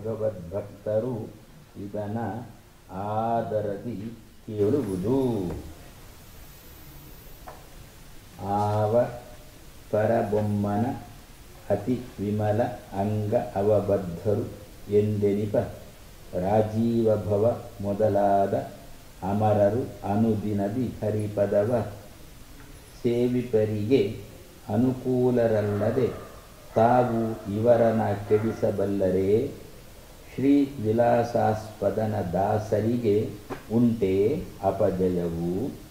ಭಗವದ್ಭಕ್ತರು ಇದನ ಆದರದಿ ಕೇಳುವುದು ಆವ ಪರಬೊಮ್ಮನ ಅತಿ ವಿಮಲ ಅಂಗ ಅವಬದ್ಧರು ಎಂದೆನಿಪ ರಾಜೀವ ಭವ ಮೊದಲಾದ ಅಮರರು ಅನುದಿನದಿ ಹರಿಪದವ ಸೇವಿಪರಿಗೆ ಅನುಕೂಲರಲ್ಲದೆ ತಾವು ಇವರನ ಕೆಡಿಸಬಲ್ಲರೇ ಶ್ರೀ ವಿಲಾಸಾಸ್ಪದನ ದಾಸರಿಗೆ ಉಂಟೇ ಅಪಜಯವು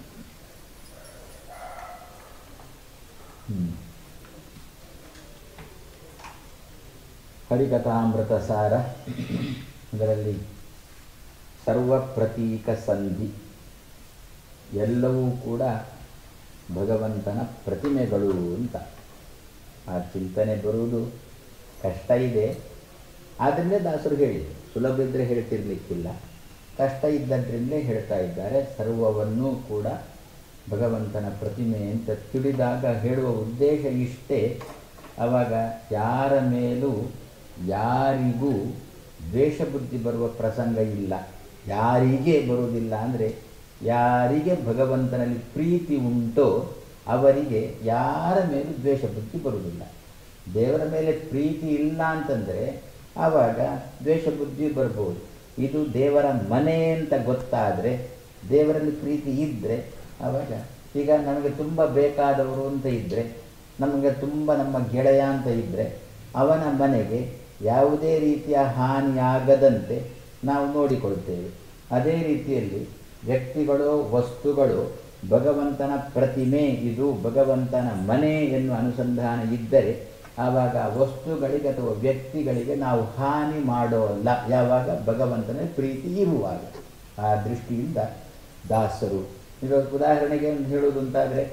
ಹ್ಮ್. ಹರಿಕಥಾಮೃತ ಸಾರ ಅದರಲ್ಲಿ ಸರ್ವ ಪ್ರತೀಕ ಸಂಧಿ ಎಲ್ಲವೂ ಕೂಡ ಭಗವಂತನ ಪ್ರತಿಮೆಗಳು ಅಂತ ಆ ಚಿಂತನೆ ಬರುವುದು ಕಷ್ಟ ಇದೆ ಆದ್ದರಿಂದ ದಾಸರು ಹೇಳಿದರು ಸುಲಭ ಇದ್ದರೆ ಹೇಳ್ತಿರ್ಲಿಕ್ಕಿಲ್ಲ ಕಷ್ಟ ಇದ್ದದ್ರಿಂದಲೇ ಹೇಳ್ತಾ ಇದ್ದಾರೆ ಸರ್ವವನ್ನೂ ಕೂಡ ಭಗವಂತನ ಪ್ರತಿಮೆ ಅಂತ ತಿಳಿದಾಗ ಹೇಳುವ ಉದ್ದೇಶ ಇಷ್ಟೇ ಆವಾಗ ಯಾರ ಮೇಲೂ ಯಾರಿಗೂ ದ್ವೇಷ ಬುದ್ಧಿ ಬರುವ ಪ್ರಸಂಗ ಇಲ್ಲ ಯಾರಿಗೆ ಬರುವುದಿಲ್ಲ ಅಂದರೆ ಯಾರಿಗೆ ಭಗವಂತನಲ್ಲಿ ಪ್ರೀತಿ ಉಂಟೋ ಅವರಿಗೆ ಯಾರ ಮೇಲೂ ದ್ವೇಷ ಬುದ್ಧಿ ಬರುವುದಿಲ್ಲ ದೇವರ ಮೇಲೆ ಪ್ರೀತಿ ಇಲ್ಲ ಅಂತಂದರೆ ಆವಾಗ ದ್ವೇಷ ಬುದ್ಧಿ ಬರ್ಬೋದು ಇದು ದೇವರ ಮನೆ ಅಂತ ಗೊತ್ತಾದರೆ ದೇವರಲ್ಲಿ ಪ್ರೀತಿ ಇದ್ದರೆ ಆವಾಗ ಈಗ ನಮಗೆ ತುಂಬ ಬೇಕಾದವರು ಅಂತ ಇದ್ದರೆ ನಮಗೆ ತುಂಬ ನಮ್ಮ ಗೆಳೆಯ ಅಂತ ಇದ್ದರೆ ಅವನ ಮನೆಗೆ ಯಾವುದೇ ರೀತಿಯ ಹಾನಿಯಾಗದಂತೆ ನಾವು ನೋಡಿಕೊಳ್ತೇವೆ ಅದೇ ರೀತಿಯಲ್ಲಿ ವ್ಯಕ್ತಿಗಳು ವಸ್ತುಗಳು ಭಗವಂತನ ಪ್ರತಿಮೆ ಇದು ಭಗವಂತನ ಮನೆ ಎನ್ನುವ ಅನುಸಂಧಾನ ಇದ್ದರೆ ಆವಾಗ ವಸ್ತುಗಳಿಗೆ ಅಥವಾ ವ್ಯಕ್ತಿಗಳಿಗೆ ನಾವು ಹಾನಿ ಮಾಡೋಲ್ಲ ಯಾವಾಗ ಭಗವಂತನ ಪ್ರೀತಿ ಇರುವಾಗ ಆ ದೃಷ್ಟಿಯಿಂದ ದಾಸರು ಈಗ ಉದಾಹರಣೆಗೆ ಒಂದು ಹೇಳುವುದು ಅಂತಾದರೆ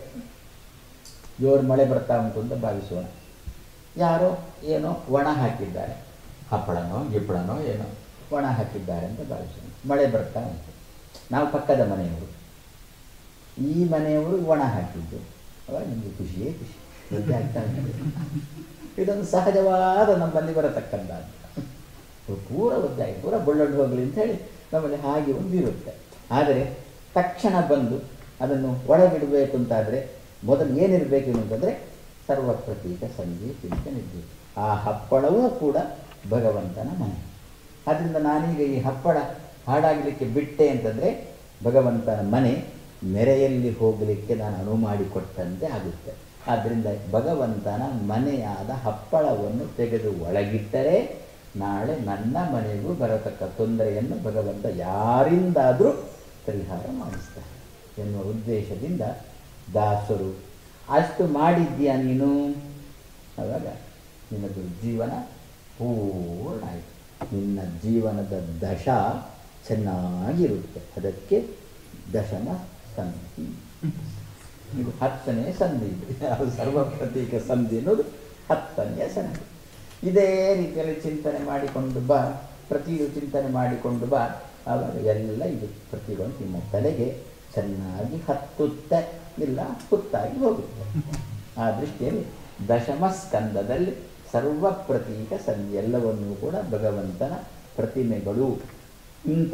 ಜೋರು ಮಳೆ ಬರ್ತಾ ಉಂಟು ಅಂತ ಭಾವಿಸೋಣ ಯಾರೋ ಏನೋ ಒಣ ಹಾಕಿದ್ದಾರೆ ಹಪ್ಪಳನೋ ಗಿಪ್ಪಳನೋ ಏನೋ ಒಣ ಹಾಕಿದ್ದಾರೆ ಅಂತ ಭಾವಿಸೋಣ ಮಳೆ ಬರ್ತಾ ಉಂಟು ನಾವು ಪಕ್ಕದ ಮನೆಯವರು ಈ ಮನೆಯವರು ಒಣ ಹಾಕಿದ್ದು ಅವಾಗ ನಿಮಗೆ ಖುಷಿಯೇ ಖುಷಿ ವೃದ್ಧಿ ಆಗ್ತಾ ಉಂಟು ಇದೊಂದು ಸಹಜವಾದ ನಮ್ಮಲ್ಲಿ ಬರತಕ್ಕಂಥದ್ದು ಪೂರ ಒದ್ದಾಗಿ ಪೂರ ಬೊಳ್ಳೊಳ್ಳು ಹೋಗಲಿ ಅಂತ ಹೇಳಿ ನಮ್ಮಲ್ಲಿ ಹಾಗೆ ಒಂದು ಇರುತ್ತೆ ಆದರೆ ತಕ್ಷಣ ಬಂದು ಅದನ್ನು ಒಳಗಿಡಬೇಕು ಅಂತಾದರೆ ಮೊದಲು ಏನಿರಬೇಕು ಅಂತಂದರೆ ಸರ್ವ ಪ್ರತೀಕ ಸಂಧಿ ಚಿಂತನೆ ಇರಬೇಕು ಆ ಹಪ್ಪಳವೂ ಕೂಡ ಭಗವಂತನ ಮನೆ ಆದ್ದರಿಂದ ನಾನೀಗ ಈ ಹಪ್ಪಳ ಹಾಡಾಗಲಿಕ್ಕೆ ಬಿಟ್ಟೆ ಅಂತಂದರೆ ಭಗವಂತನ ಮನೆ ಮೆರೆಯಲ್ಲಿ ಹೋಗಲಿಕ್ಕೆ ನಾನು ಅನುವು ಮಾಡಿಕೊಟ್ಟಂತೆ ಆಗುತ್ತೆ ಆದ್ದರಿಂದ ಭಗವಂತನ ಮನೆಯಾದ ಹಪ್ಪಳವನ್ನು ತೆಗೆದು ಒಳಗಿಟ್ಟರೆ ನಾಳೆ ನನ್ನ ಮನೆಗೂ ಬರತಕ್ಕ ತೊಂದರೆಯನ್ನು ಭಗವಂತ ಯಾರಿಂದಾದರೂ ಪರಿಹಾರ ಮಾಡಿಸ್ತಾರೆ ಎನ್ನುವ ಉದ್ದೇಶದಿಂದ ದಾಸರು ಅಷ್ಟು ಮಾಡಿದ್ದೀಯ ನೀನು ಆವಾಗ ನಿನ್ನದು ಜೀವನ ಪೂರ್ಣ ಆಯಿತು ನಿನ್ನ ಜೀವನದ ದಶ ಚೆನ್ನಾಗಿರುತ್ತೆ ಅದಕ್ಕೆ ದಶಮ ಸಂಧಿ ಇದು ಹತ್ತನೇ ಸಂಧಿ ಇದು ಅದು ಸರ್ವ ಪ್ರತೀಕ ಸಂಧಿ ಅನ್ನೋದು ಹತ್ತನೆಯ ಸಂಧಿ ಇದೇ ರೀತಿಯಲ್ಲಿ ಚಿಂತನೆ ಮಾಡಿಕೊಂಡು ಬಾ ಪ್ರತಿಯು ಚಿಂತನೆ ಮಾಡಿಕೊಂಡು ಬಾ ಆವಾಗ ಎಲ್ಲ ಇದು ಪ್ರತಿಗಳು ನಿಮ್ಮ ತಲೆಗೆ ಚೆನ್ನಾಗಿ ಹತ್ತುತ್ತೆ ಇಲ್ಲ ಹುತ್ತಾಗಿ ಹೋಗುತ್ತೆ ಆ ದೃಷ್ಟಿಯಲ್ಲಿ ದಶಮ ಸ್ಕಂದದಲ್ಲಿ ಸರ್ವ ಪ್ರತೀಕ ಸಂಧಿ ಎಲ್ಲವನ್ನೂ ಕೂಡ ಭಗವಂತನ ಪ್ರತಿಮೆಗಳು ಇಂಥ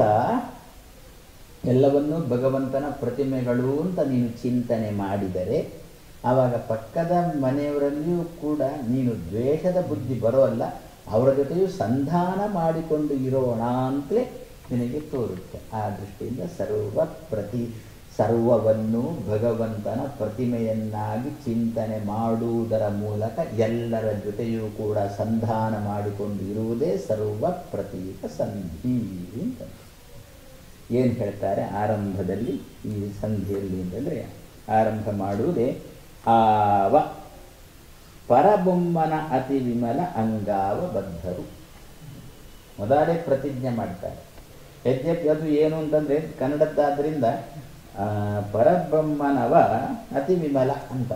ಎಲ್ಲವನ್ನೂ ಭಗವಂತನ ಪ್ರತಿಮೆಗಳು ಅಂತ ನೀನು ಚಿಂತನೆ ಮಾಡಿದರೆ ಆವಾಗ ಪಕ್ಕದ ಮನೆಯವರಲ್ಲಿಯೂ ಕೂಡ ನೀನು ದ್ವೇಷದ ಬುದ್ಧಿ ಬರೋಲ್ಲ ಅವರ ಜೊತೆಯೂ ಸಂಧಾನ ಮಾಡಿಕೊಂಡು ಇರೋಣ ಅಂತಲೇ ನಿನಗೆ ತೋರುತ್ತೆ ಆ ದೃಷ್ಟಿಯಿಂದ ಸರ್ವ ಪ್ರತಿ ಸರ್ವವನ್ನು ಭಗವಂತನ ಪ್ರತಿಮೆಯನ್ನಾಗಿ ಚಿಂತನೆ ಮಾಡುವುದರ ಮೂಲಕ ಎಲ್ಲರ ಜೊತೆಯೂ ಕೂಡ ಸಂಧಾನ ಮಾಡಿಕೊಂಡು ಇರುವುದೇ ಸರ್ವ ಪ್ರತೀಕ ಸಂಧಿ ಅಂತ ಏನು ಹೇಳ್ತಾರೆ ಆರಂಭದಲ್ಲಿ ಈ ಸಂಧಿಯಲ್ಲಿ ಅಂತಂದರೆ ಆರಂಭ ಮಾಡುವುದೇ ಆವ ಪರಬೊಮ್ಮನ ಅತಿ ವಿಮಲ ಅಂಗಾವ ಬದ್ಧರು ಮೊದಲೇ ಪ್ರತಿಜ್ಞೆ ಮಾಡ್ತಾರೆ ಯದ್ಯಪಿ ಅದು ಏನು ಅಂತಂದರೆ ಕನ್ನಡದ್ದಾದ್ದರಿಂದ ಪರಬ್ರಹ್ಮನವ ಅತಿ ವಿಮಲ ಅಂತ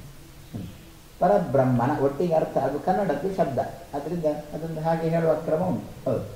ಪರಬ್ರಹ್ಮನ ಒಟ್ಟಿಗೆ ಅರ್ಥ ಅದು ಕನ್ನಡದ್ದು ಶಬ್ದ ಅದರಿಂದ ಅದನ್ನು ಹಾಗೆ ಹೇಳುವ ಕ್ರಮ ಉಂಟು ಹೌದು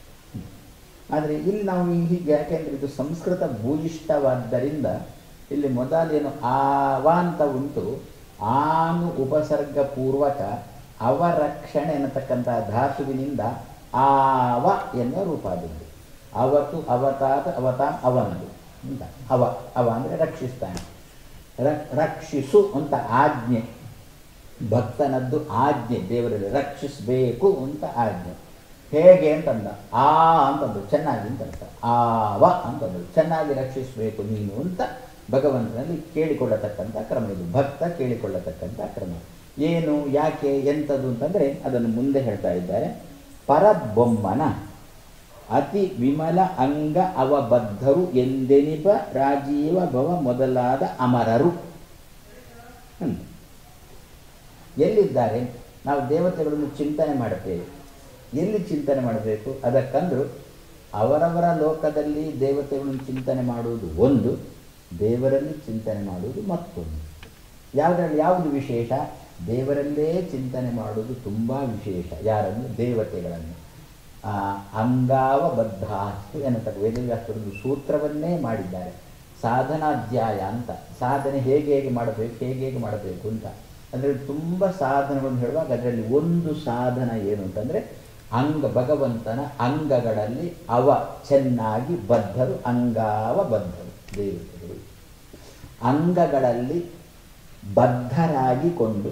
ಆದರೆ ಇಲ್ಲಿ ನಾವು ಹೀಗೆ ಯಾಕೆಂದರೆ ಇದು ಸಂಸ್ಕೃತ ಭೂಯಿಷ್ಠವಾದ್ದರಿಂದ ಇಲ್ಲಿ ಮೊದಲೇನು ಆವ ಅಂತ ಉಂಟು ಆನು ಉಪಸರ್ಗ ಪೂರ್ವಕ ಅವರಕ್ಷಣೆ ಅನ್ನತಕ್ಕಂಥ ಧಾತುವಿನಿಂದ ಆವ ಎನ್ನುವ ರೂಪಾದಿದ್ದು ಅವತು ಅವತಾತ ಅವತಾಂ ಅವನದು ಅಂತ ಅವ ಅವ ಅಂದರೆ ರಕ್ಷಿಸ್ತಾನೆ ರ- ರಕ್ಷಿಸು ಅಂತ ಆಜ್ಞೆ ಭಕ್ತನದ್ದು ಆಜ್ಞೆ ದೇವರಲ್ಲಿ ರಕ್ಷಿಸಬೇಕು ಅಂತ ಆಜ್ಞೆ ಹೇಗೆ ಅಂತಂದ ಆ ಅಂತಂದು ಚೆನ್ನಾಗಿ ಅಂತ ಅರ್ಥ ಆವ ಅಂತಂದು ಚೆನ್ನಾಗಿ ರಕ್ಷಿಸಬೇಕು ನೀನು ಅಂತ ಭಗವಂತನಲ್ಲಿ ಕೇಳಿಕೊಳ್ಳತಕ್ಕಂಥ ಕ್ರಮ ಇದು ಭಕ್ತ ಕೇಳಿಕೊಳ್ಳತಕ್ಕಂಥ ಕ್ರಮ ಏನು ಯಾಕೆ ಎಂಥದ್ದು ಅಂತಂದರೆ ಅದನ್ನು ಮುಂದೆ ಹೇಳ್ತಾ ಇದ್ದಾರೆ ಪರಬೊಮ್ಮನ ಅತಿ ವಿಮಲ ಅಂಗ ಅವಬದ್ಧರು ಎಂದೆನಿಪ ರಾಜೀವ ಭವ ಮೊದಲಾದ ಅಮರರು ಹ್ಮ್. ಎಲ್ಲಿದ್ದಾರೆ ನಾವು ದೇವತೆಗಳನ್ನು ಚಿಂತನೆ ಮಾಡುತ್ತೇವೆ ಎಲ್ಲಿ ಚಿಂತನೆ ಮಾಡಬೇಕು ಅದಕ್ಕಂದ್ರು ಅವರವರ ಲೋಕದಲ್ಲಿ ದೇವತೆಗಳನ್ನು ಚಿಂತನೆ ಮಾಡುವುದು ಒಂದು ದೇವರಲ್ಲಿ ಚಿಂತನೆ ಮಾಡುವುದು ಮತ್ತೊಂದು ಯಾವುದರಲ್ಲಿ ಯಾವುದು ವಿಶೇಷ ದೇವರಲ್ಲೇ ಚಿಂತನೆ ಮಾಡುವುದು ತುಂಬ ವಿಶೇಷ ಯಾರನ್ನು ದೇವತೆಗಳನ್ನು ಆ, ಅಂಗಾವಬದ್ಧ ಎನ್ನತಕ್ಕ ವೇದವ್ಯಾಸರದ್ದು ಸೂತ್ರವನ್ನೇ ಮಾಡಿದ್ದಾರೆ ಸಾಧನಾಧ್ಯಾಯ ಅಂತ ಸಾಧನೆ ಹೇಗೆ ಹೇಗೆ ಮಾಡಬೇಕು ಹೇಗೆ ಹೇಗೆ ಮಾಡಬೇಕು ಅಂತ ಅದರಲ್ಲಿ ತುಂಬ ಸಾಧನಗಳನ್ನು ಹೇಳುವಾಗ ಅದರಲ್ಲಿ ಒಂದು ಸಾಧನ ಏನು ಅಂತಂದರೆ ಅಂಗ ಭಗವಂತನ ಅಂಗಗಳಲ್ಲಿ ಅವ ಚೆನ್ನಾಗಿ ಬದ್ಧರು ಅಂಗಾವ ಬದ್ಧರು ದೇವತೆಗಳು ಅಂಗಗಳಲ್ಲಿ ಬದ್ಧರಾಗಿಕೊಂಡು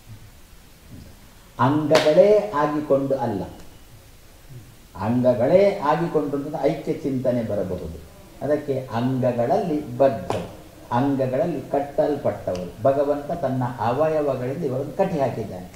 ಅಂಗಗಳೇ ಆಗಿಕೊಂಡು ಅಲ್ಲ ಅಂಗಗಳೇ ಆಗಿಕೊಂಡು ಅಂತ ಐಕ್ಯ ಚಿಂತನೆ ಬರಬಹುದು ಅದಕ್ಕೆ ಅಂಗಗಳಲ್ಲಿ ಬದ್ಧರು ಅಂಗಗಳಲ್ಲಿ ಕಟ್ಟಲ್ಪಟ್ಟವರು ಭಗವಂತ ತನ್ನ ಅವಯವಗಳಿಂದ ಇವರನ್ನು ಕಟ್ಟಿ ಹಾಕಿದ್ದಾನೆ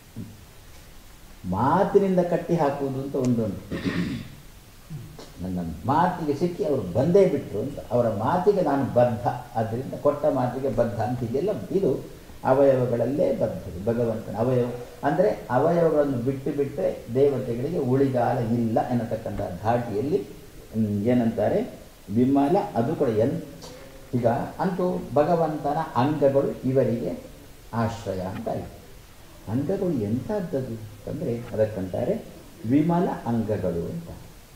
ಮಾತಿನಿಂದ ಕಟ್ಟಿ ಹಾಕುವುದು ಅಂತ ಒಂದುಂಟು ನನ್ನ ಮಾತಿಗೆ ಸಿಕ್ಕಿ ಅವರು ಬಂದೇ ಬಿಟ್ಟರು ಅಂತ ಅವರ ಮಾತಿಗೆ ನಾನು ಬದ್ಧ ಆದ್ದರಿಂದ ಕೊಟ್ಟ ಮಾತಿಗೆ ಬದ್ಧ ಅಂತ ಇದೆಲ್ಲ ಇದು ಅವಯವಗಳಲ್ಲೇ ಬದ್ಧರು ಭಗವಂತನ ಅವಯವ ಅಂದರೆ ಅವಯವಗಳನ್ನು ಬಿಟ್ಟು ಬಿಟ್ಟರೆ ದೇವತೆಗಳಿಗೆ ಉಳಿಗಾಲ ಇಲ್ಲ ಎನ್ನತಕ್ಕಂಥ ಧಾಟಿಯಲ್ಲಿ ಹ್ಮ್, ಏನಂತಾರೆ ವಿಮಲ ಅದು ಕೂಡ ಎನ್ ಈಗ ಅಂತೂ ಭಗವಂತನ ಅಂಗಗಳು ಇವರಿಗೆ ಆಶ್ರಯ ಅಂತ ಆಯಿತು ಅಂಗಗಳು ಎಂಥದ್ದದು ಅಂತಂದರೆ ಅದಕ್ಕಂತಾರೆ ವಿಮಲ ಅಂಗಗಳು ಅಂತ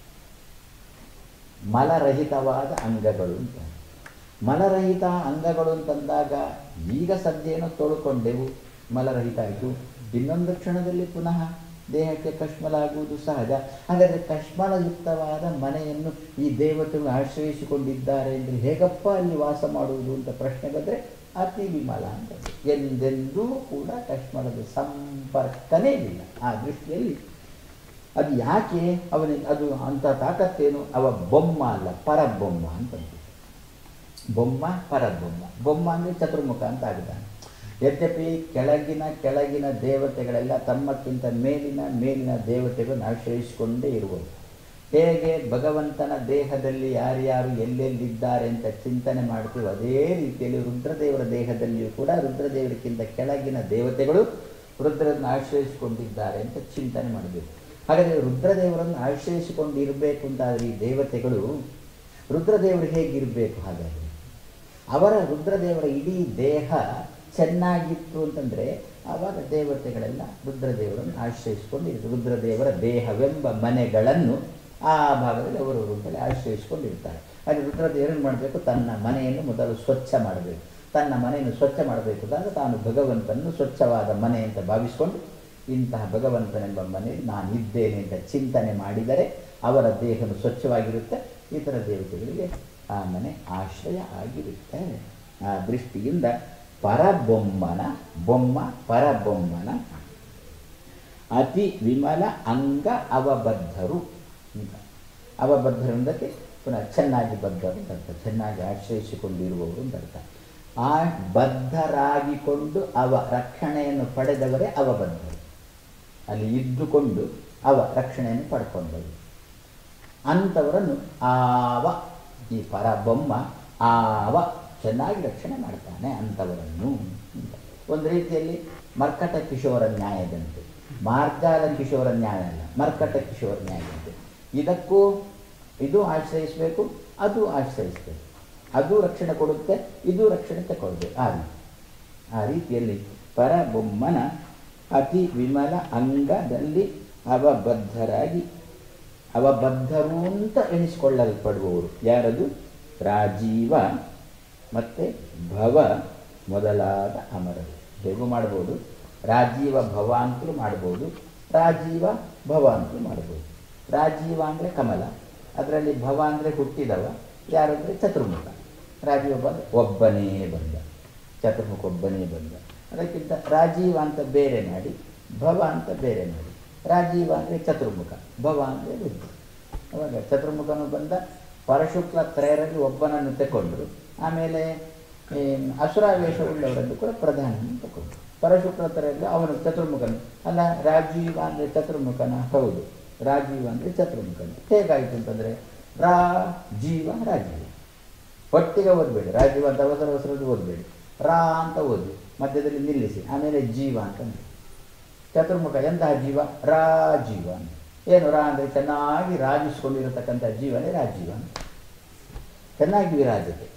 ಮಲರಹಿತವಾದ ಅಂಗಗಳು ಅಂತ ಮಲರಹಿತ ಅಂಗಗಳು ಅಂತಂದಾಗ ಈಗ ಸದ್ಯೇನೋ ತೊಳ್ಕೊಂಡೆವು ಮಲರಹಿತ ಆಯಿತು ಇನ್ನೊಂದು ಕ್ಷಣದಲ್ಲಿ ಪುನಃ ದೇಹಕ್ಕೆ ಕಶ್ಮಲ ಆಗುವುದು ಸಹಜ ಹಾಗಾದರೆ ಕಶ್ಮಲಯುಕ್ತವಾದ ಮನೆಯನ್ನು ಈ ದೇವತೆಗಳು ಆಶ್ರಯಿಸಿಕೊಂಡಿದ್ದಾರೆ ಅಂದರೆ ಹೇಗಪ್ಪ ಅಲ್ಲಿ ವಾಸ ಮಾಡುವುದು ಅಂತ ಪ್ರಶ್ನೆ ಬಂದರೆ ಅತಿ ವಿಮಲ ಅಂತ ಎಂದೆಂದೂ ಕೂಡ ಕಶ್ಮಲದ ಸಂಪರ್ಕನೇ ಇಲ್ಲ ಆ ದೃಷ್ಟಿಯಲ್ಲಿ ಅದು ಯಾಕೆ ಅವನಿಗೆ ಅದು ಅಂಥ ತಾಕತ್ತೇನು ಅವ ಬೊಮ್ಮ ಅಲ್ಲ ಪರಬೊಮ್ಮ ಅಂತಂದು ಬೊಮ್ಮ ಪರಬೊಮ್ಮ ಬೊಮ್ಮ ಅಂದರೆ ಚತುರ್ಮುಖ ಅಂತ ಆಗಿದ್ದಾನೆ ಯದ್ಯಪಿ ಕೆಳಗಿನ ಕೆಳಗಿನ ದೇವತೆಗಳೆಲ್ಲ ತಮ್ಮಕ್ಕಿಂತ ಮೇಲಿನ ಮೇಲಿನ ದೇವತೆಗಳನ್ನು ಆಶ್ರಯಿಸಿಕೊಂಡೇ ಇರುವುದು ಹೇಗೆ ಭಗವಂತನ ದೇಹದಲ್ಲಿ ಯಾರ್ಯಾರು ಎಲ್ಲೆಲ್ಲಿದ್ದಾರೆ ಅಂತ ಚಿಂತನೆ ಮಾಡ್ತೀವೋ ಅದೇ ರೀತಿಯಲ್ಲಿ ರುದ್ರದೇವರ ದೇಹದಲ್ಲಿಯೂ ಕೂಡ ರುದ್ರದೇವರಿಗಿಂತ ಕೆಳಗಿನ ದೇವತೆಗಳು ರುದ್ರರನ್ನು ಆಶ್ರಯಿಸಿಕೊಂಡಿದ್ದಾರೆ ಅಂತ ಚಿಂತನೆ ಮಾಡಬೇಕು ಹಾಗಾದರೆ ರುದ್ರದೇವರನ್ನು ಆಶ್ರಯಿಸಿಕೊಂಡು ಇರಬೇಕು ಅಂತಾದರೆ ಈ ದೇವತೆಗಳು ರುದ್ರದೇವರು ಹೇಗಿರಬೇಕು ಹಾಗಾದರೆ ಅವರ ರುದ್ರದೇವರ ಇಡೀ ದೇಹ ಚೆನ್ನಾಗಿತ್ತು ಅಂತಂದರೆ ಆವಾಗ ದೇವತೆಗಳೆಲ್ಲ ರುದ್ರದೇವರನ್ನು ಆಶ್ರಯಿಸಿಕೊಂಡಿರ್ತಾರೆ ರುದ್ರದೇವರ ದೇಹವೆಂಬ ಮನೆಗಳನ್ನು ಆ ಭಾಗದಲ್ಲಿ ಅವರು ರುದ್ರಲ್ಲಿ ಆಶ್ರಯಿಸಿಕೊಂಡಿರ್ತಾರೆ ಹಾಗೆ ರುದ್ರದೇವರನ್ನು ಮಾಡಬೇಕು ತನ್ನ ಮನೆಯನ್ನು ಮೊದಲು ಸ್ವಚ್ಛ ಮಾಡಬೇಕು ತನ್ನ ಮನೆಯನ್ನು ಸ್ವಚ್ಛ ಮಾಡಬೇಕು ಅಂದಾಗ ತಾನು ಭಗವಂತನನ್ನು ಸ್ವಚ್ಛವಾದ ಮನೆ ಅಂತ ಭಾವಿಸಿಕೊಂಡು ಇಂತಹ ಭಗವಂತನೆಂಬ ಮನೆಯಲ್ಲಿ ನಾನು ಇದ್ದೇನೆ ಅಂತ ಚಿಂತನೆ ಮಾಡಿದರೆ ಅವರ ದೇಹವು ಸ್ವಚ್ಛವಾಗಿರುತ್ತೆ ಇತರ ದೇವತೆಗಳಿಗೆ ಆ ಮನೆ ಆಶ್ರಯ ಆಗಿರುತ್ತೆ ಆ ದೃಷ್ಟಿಯಿಂದ ಪರಬೊಮ್ಮನ ಬೊಮ್ಮ ಪರಬೊಮ್ಮನ ಅತಿ ವಿಮಲ ಅಂಗ ಅವಬದ್ಧರು ಅಂತ ಅವಬದ್ಧರು ಅಂದಕ್ಕೆ ಪುನಃ ಚೆನ್ನಾಗಿ ಬದ್ಧರು ಅಂತ ಅರ್ಥ ಚೆನ್ನಾಗಿ ಆಶ್ರಯಿಸಿಕೊಂಡಿರುವವರು ಅಂತ ಅರ್ಥ ಆ ಬದ್ಧರಾಗಿಕೊಂಡು ಅವ ರಕ್ಷಣೆಯನ್ನು ಪಡೆದವರೇ ಅವಬದ್ಧರು ಅಲ್ಲಿ ಇದ್ದುಕೊಂಡು ಅವ ರಕ್ಷಣೆಯನ್ನು ಪಡ್ಕೊಂಡರು ಅಂಥವರನ್ನು ಆವ ಈ ಪರಬೊಮ್ಮ ಆವ ಚೆನ್ನಾಗಿ ರಕ್ಷಣೆ ಮಾಡ್ತಾನೆ ಅಂಥವರನ್ನು ಅಂತ. ಒಂದು ರೀತಿಯಲ್ಲಿ ಮರ್ಕಟ ಕಿಶೋರ ನ್ಯಾಯದಂತೆ ಮಾರ್ಜಾಲ ಕಿಶೋರ ನ್ಯಾಯ ಅಲ್ಲ ಮರ್ಕಟ ಕಿಶೋರ ನ್ಯಾಯದಂತೆ ಇದಕ್ಕೂ ಇದು ಆಶ್ರಯಿಸಬೇಕು ಅದು ಆಶ್ರಯಿಸಬೇಕು ಅದು ರಕ್ಷಣೆ ಕೊಡುತ್ತೆ ಇದು ರಕ್ಷಣೆ ತಗೊಳ್ಬೇಕು ಆ ರೀತಿ ಆ ರೀತಿಯಲ್ಲಿ ಪರಬೊಮ್ಮನ ಅತಿ ವಿಮಲ ಅಂಗದಲ್ಲಿ ಅವಬದ್ಧರಾಗಿ ಅವಬದ್ಧರು ಅಂತ ಎಣಿಸಿಕೊಳ್ಳಲ್ಪಡುವವರು ಯಾರದು ರಾಜೀವ ಮತ್ತು ಭವ ಮೊದಲಾದ ಅಮರರು ಹೇಗೂ ಮಾಡ್ಬೋದು ರಾಜೀವ ಭವ ಅಂತಲೂ ಮಾಡ್ಬೋದು ರಾಜೀವ ಭವ ಅಂತಲೂ ಮಾಡ್ಬೋದು ರಾಜೀವ ಅಂದರೆ ಕಮಲ ಅದರಲ್ಲಿ ಭವ ಅಂದರೆ ಹುಟ್ಟಿದವ ಯಾರು ಅಂದರೆ ಚತುರ್ಮುಖ ರಾಜೀವ ಬಂದ ಒಬ್ಬನೇ ಬಂದ ಚತುರ್ಮುಖ ಒಬ್ಬನೇ ಬಂದ ಅದಕ್ಕಿಂತ ರಾಜೀವ ಅಂತ ಬೇರೆ ಮಾಡಿ ಭವ ಅಂತ ಬೇರೆ ಮಾಡಿ ರಾಜೀವ ಅಂದರೆ ಚತುರ್ಮುಖ ಭವ ಅಂದರೆ ರುದ್ರ ಅವಾಗ ಚತುರ್ಮುಖನು ಬಂದ ಪರಶುಕ್ಲ ತ್ರಯರಲ್ಲಿ ಒಬ್ಬನನ್ನು ತಗೊಂಡ್ರು ಆಮೇಲೆ ಈ ಅಸುರಾವೇಶ ಉಳ್ಳವರನ್ನು ಕೂಡ ಪ್ರಧಾನವನ್ನು ತಗೊಂಡ್ರು ಪರಶುಕ್ಲ ತ್ರಯರಲ್ಲಿ ಅವನು ಚತುರ್ಮುಖನು ಅಲ್ಲ ರಾಜೀವ ಅಂದರೆ ಚತುರ್ಮುಖನ ಹೌದು ರಾಜೀವ ಅಂದರೆ ಚತುರ್ಮುಖನು ಹೇಗಾಯಿತು ಅಂತಂದರೆ ರಾ ಜೀವ ರಾಜೀವ ಒಟ್ಟಿಗೆ ಓದಬೇಡಿ ರಾಜೀವ ಅಂತ ಅವಸರ ಅವಸರದ್ದು ಓದಬೇಡಿ ರಾ ಅಂತ ಓದಿ ಮಧ್ಯದಲ್ಲಿ ನಿಲ್ಲಿಸಿ ಆಮೇಲೆ ಜೀವ ಅಂತ ನೋಡಿ. ಚತುರ್ಮುಖ ಎಂತಹ ಜೀವ ರಾಜೀವ ಅಂತ ಏನು ರಾ ಅಂದರೆ ಚೆನ್ನಾಗಿ ರಾಜಿಸ್ಕೊಂಡಿರತಕ್ಕಂಥ ಜೀವನೇ ರಾಜೀವ ಅಂತ ಚೆನ್ನಾಗಿ ವಿರಾಜತೆ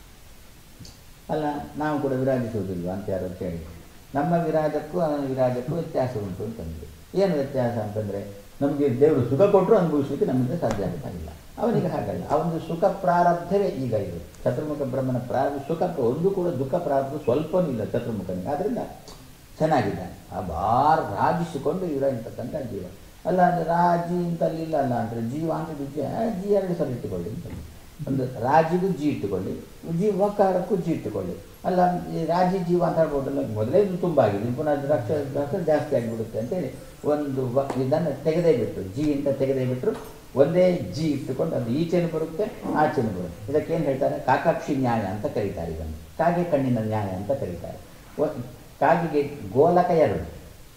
ಅಲ್ಲ ನಾವು ಕೂಡ ವಿರಾಜಿಸುವುದಿಲ್ವ ಅಂತ ಯಾರು ಅಂತ ಹೇಳಿ ನಮ್ಮ ವಿರಾಜಕ್ಕೂ ಅವನ ವಿರಾಜಕ್ಕೂ ವ್ಯತ್ಯಾಸ ಉಂಟು ಅಂತಂದ್ರೆ ಏನು ವ್ಯತ್ಯಾಸ ಅಂತಂದರೆ ನಮಗೆ ದೇವರು ಸುಖ ಕೊಟ್ಟರು ಅನುಭವಿಸಲಿಕ್ಕೆ ನಮ್ಮಿಂದ ಸಾಧ್ಯ ಆಗ್ತಾ ಇಲ್ಲ ಅವನಿಗೆ ಹಾಗಲ್ಲ ಅವನದು ಸುಖ ಪ್ರಾರಬ್ಧವೇ ಈಗ ಇದು ಚತುರ್ಮುಖ ಬ್ರಹ್ಮನ ಪ್ರಾರಬ್ಧ ಸುಖ ಒಂದು ಕೂಡ ದುಃಖ ಪ್ರಾರಬ್ಧ ಸ್ವಲ್ಪನೂ ಇಲ್ಲ ಚತುರ್ಮುಖನಿಗೆ ಆದ್ದರಿಂದ ಚೆನ್ನಾಗಿದ್ದಾನೆ ಆ ಬಾರ್ ರಾಜಿಸಿಕೊಂಡು ಇರೋ ಅಂತಕ್ಕಂಥ ಜೀವ ಅಲ್ಲ ಅಂದರೆ ರಾಜಿ ಅಂತಲ್ಲಿಲ್ಲ ಅಲ್ಲ ಅಂದರೆ ಜೀವ ಅಂತ ಜೀವ ಜಿ ಎರಡು ಸಲ ಇಟ್ಟುಕೊಳ್ಳಿ ಅಂತ ಒಂದು ರಾಜಿಗೂ ಜಿ ಇಟ್ಟುಕೊಳ್ಳಿ ಜೀವಕಾರಕ್ಕೂ ಜಿ ಇಟ್ಟುಕೊಳ್ಳಿ ಅಲ್ಲ ಈ ರಾಜಿ ಜೀವ ಅಂತ ಹೇಳ್ಬೋದಲ್ಲ ಮೊದಲೇ ಇದು ತುಂಬ ಆಗಿದೆ ಪುನಃ ಅದು ರಕ್ಷ ರಕ್ಷ ಜಾಸ್ತಿ ಆಗಿಬಿಡುತ್ತೆ ಅಂತೇಳಿ ಒಂದು ವ ಇದನ್ನು ತೆಗೆದೇ ಬಿಟ್ಟು ಜಿ ಅಂತ ತೆಗೆದೇ ಬಿಟ್ಟರು ಒಂದೇ ಜಿ ಇಟ್ಟುಕೊಂಡು ಅದು ಈಚೆನೂ ಬರುತ್ತೆ ಆಚೆನೂ ಬರುತ್ತೆ ಇದಕ್ಕೇನು ಹೇಳ್ತಾರೆ ಕಾಕಾಕ್ಷಿ ನ್ಯಾಯ ಅಂತ ಕರೀತಾರೆ ಇದನ್ನು ಕಾಗೆ ಕಣ್ಣಿನ ನ್ಯಾಯ ಅಂತ ಕರೀತಾರೆ ಒ- ಕಾಗಿಗೆ ಗೋಲಕ ಎರಡು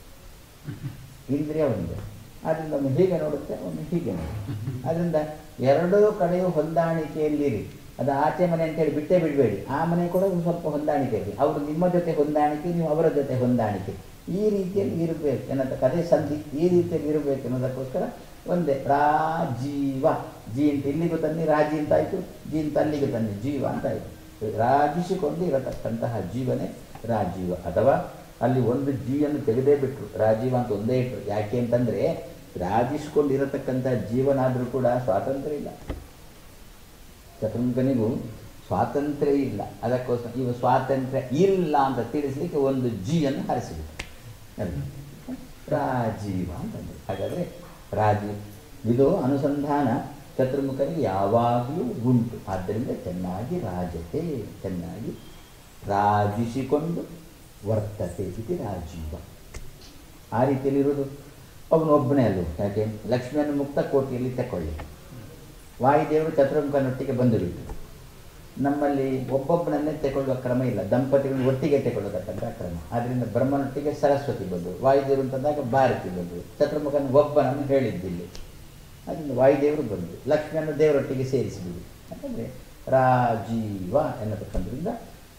ಇಂದ್ರಿಯ ಒಂದು ಆದ್ದರಿಂದ ಒಮ್ಮೆ ಹೀಗೆ ನೋಡುತ್ತೆ ಒಮ್ಮೆ ಹೀಗೆ ನೋಡುತ್ತೆ ಅದರಿಂದ ಎರಡೂ ಕಡೆಯೂ ಹೊಂದಾಣಿಕೆಯಲ್ಲಿರಿ ಅದು ಆಚೆ ಮನೆ ಅಂತೇಳಿ ಬಿಟ್ಟೇ ಬಿಡಬೇಡಿ ಆ ಮನೆ ಕೂಡ ಒಂದು ಸ್ವಲ್ಪ ಹೊಂದಾಣಿಕೆ ಇರಲಿ ಅವರು ನಿಮ್ಮ ಜೊತೆ ಹೊಂದಾಣಿಕೆ ನೀವು ಅವರ ಜೊತೆ ಹೊಂದಾಣಿಕೆ ಈ ರೀತಿಯಲ್ಲಿ ಇರಬೇಕು ಏನಂತ ಕಥೆ ಸಂಧಿ ಈ ರೀತಿಯಲ್ಲಿ ಇರಬೇಕು ಅನ್ನೋದಕ್ಕೋಸ್ಕರ ಒಂದೇ ರಾಜೀವ ಜಿ ಅಂತ ಇಲ್ಲಿಗೂ ತನ್ನಿ ರಾಜಿ ಅಂತ ಆಯಿತು ಜಿ ಅಂತ ಅಲ್ಲಿಗೂ ತನ್ನಿ ಜೀವ ಅಂತ ಆಯಿತು ರಾಜಿಸಿಕೊಂಡು ಇರತಕ್ಕಂತಹ ಜೀವನೇ ರಾಜೀವ ಅಥವಾ ಅಲ್ಲಿ ಒಂದು ಜೀಯನ್ನು ತೆಗೆದೇ ಬಿಟ್ರು ರಾಜೀವ ಅಂತ ಒಂದೇ ಇಟ್ಟರು ಯಾಕೆ ಅಂತಂದರೆ ರಾಜಿಸಿಕೊಂಡಿರತಕ್ಕಂಥ ಜೀವನ ಆದರೂ ಕೂಡ ಸ್ವಾತಂತ್ರ್ಯ ಇಲ್ಲ ಚತುರ್ಮುಖನಿಗೂ ಸ್ವಾತಂತ್ರ್ಯ ಇಲ್ಲ ಅದಕ್ಕೋಸ್ಕರ ಇವ ಸ್ವಾತಂತ್ರ್ಯ ಇಲ್ಲ ಅಂತ ತಿಳಿಸ್ಲಿಕ್ಕೆ ಒಂದು ಜಿಯನ್ನು ಹರಿಸಿಬಿಟ್ಟು ಅಲ್ಲಿ ರಾಜೀವ ಅಂತಂದ್ರೆ ಹಾಗಾದರೆ ರಾಜೀವ್ ಇದು ಅನುಸಂಧಾನ ಚತುರ್ಮುಖನಿಗೆ ಯಾವಾಗಲೂ ಉಂಟು ಆದ್ದರಿಂದ ಚೆನ್ನಾಗಿ ರಾಜತೆ ಚೆನ್ನಾಗಿ ರಾಜಿಸಿಕೊಂಡು ವರ್ತತೆ ಇದು ರಾಜೀವ ಆ ರೀತಿಯಲ್ಲಿರೋದು ಅವನು ಒಬ್ಬನೇ ಅಲ್ಲೂ ಯಾಕೆ ಲಕ್ಷ್ಮಿಯನ್ನು ಮುಕ್ತ ಕೋಟಿಯಲ್ಲಿ ತಕೊಳ್ಳಿ ವಾಯುದೇವರು ಚತುರ್ಮುಖನೊಟ್ಟಿಗೆ ಬಂದು ಬಿಟ್ಟು ನಮ್ಮಲ್ಲಿ ಒಬ್ಬೊಬ್ಬನನ್ನೇ ತಗೊಳ್ಳುವ ಕ್ರಮ ಇಲ್ಲ ದಂಪತಿಗಳನ್ನು ಒಟ್ಟಿಗೆ ತಗೊಳ್ಳತಕ್ಕಂಥ ಕ್ರಮ ಆದ್ದರಿಂದ ಬ್ರಹ್ಮನೊಟ್ಟಿಗೆ ಸರಸ್ವತಿ ಬಂದು ವಾಯುದೇವರು ಅಂತಂದಾಗ ಭಾರತಿ ಬಂದು ಚತುರ್ಮುಖನ ಒಬ್ಬನನ್ನು ಹೇಳಿದ್ದಿಲ್ಲಿ ಅದರಿಂದ ವಾಯುದೇವರು ಬಂದು ಲಕ್ಷ್ಮಿಯನ್ನು ದೇವರೊಟ್ಟಿಗೆ ಸೇರಿಸಿಬಿಡಿ ಯಾಕಂದರೆ ರಾಜೀವ ಎನ್ನತಕ್ಕಂಥದ್ರಿಂದ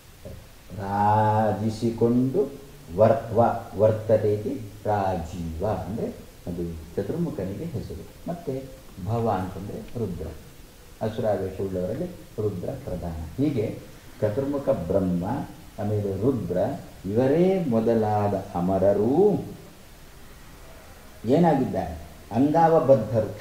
ರಾಜಿಸಿಕೊಂಡು ವರ್ತ್ವ ವರ್ತತೆ ಇತಿ ರಾಜೀವ ಅಂದರೆ ಅದು ಚತುರ್ಮುಖನಿಗೆ ಹೆಸರು ಮತ್ತು ಭವ ಅಂತಂದರೆ ರುದ್ರ ಅಸುರಾವೇಶ ಉಳ್ಳವರಲ್ಲಿ ರುದ್ರ ಪ್ರಧಾನ ಹೀಗೆ ಚತುರ್ಮುಖ ಬ್ರಹ್ಮ ಆಮೇಲೆ ರುದ್ರ ಇವರೇ ಮೊದಲಾದ ಅಮರರೂ ಏನಾಗಿದ್ದಾರೆ ಅಂಗಾವಬದ್ಧರು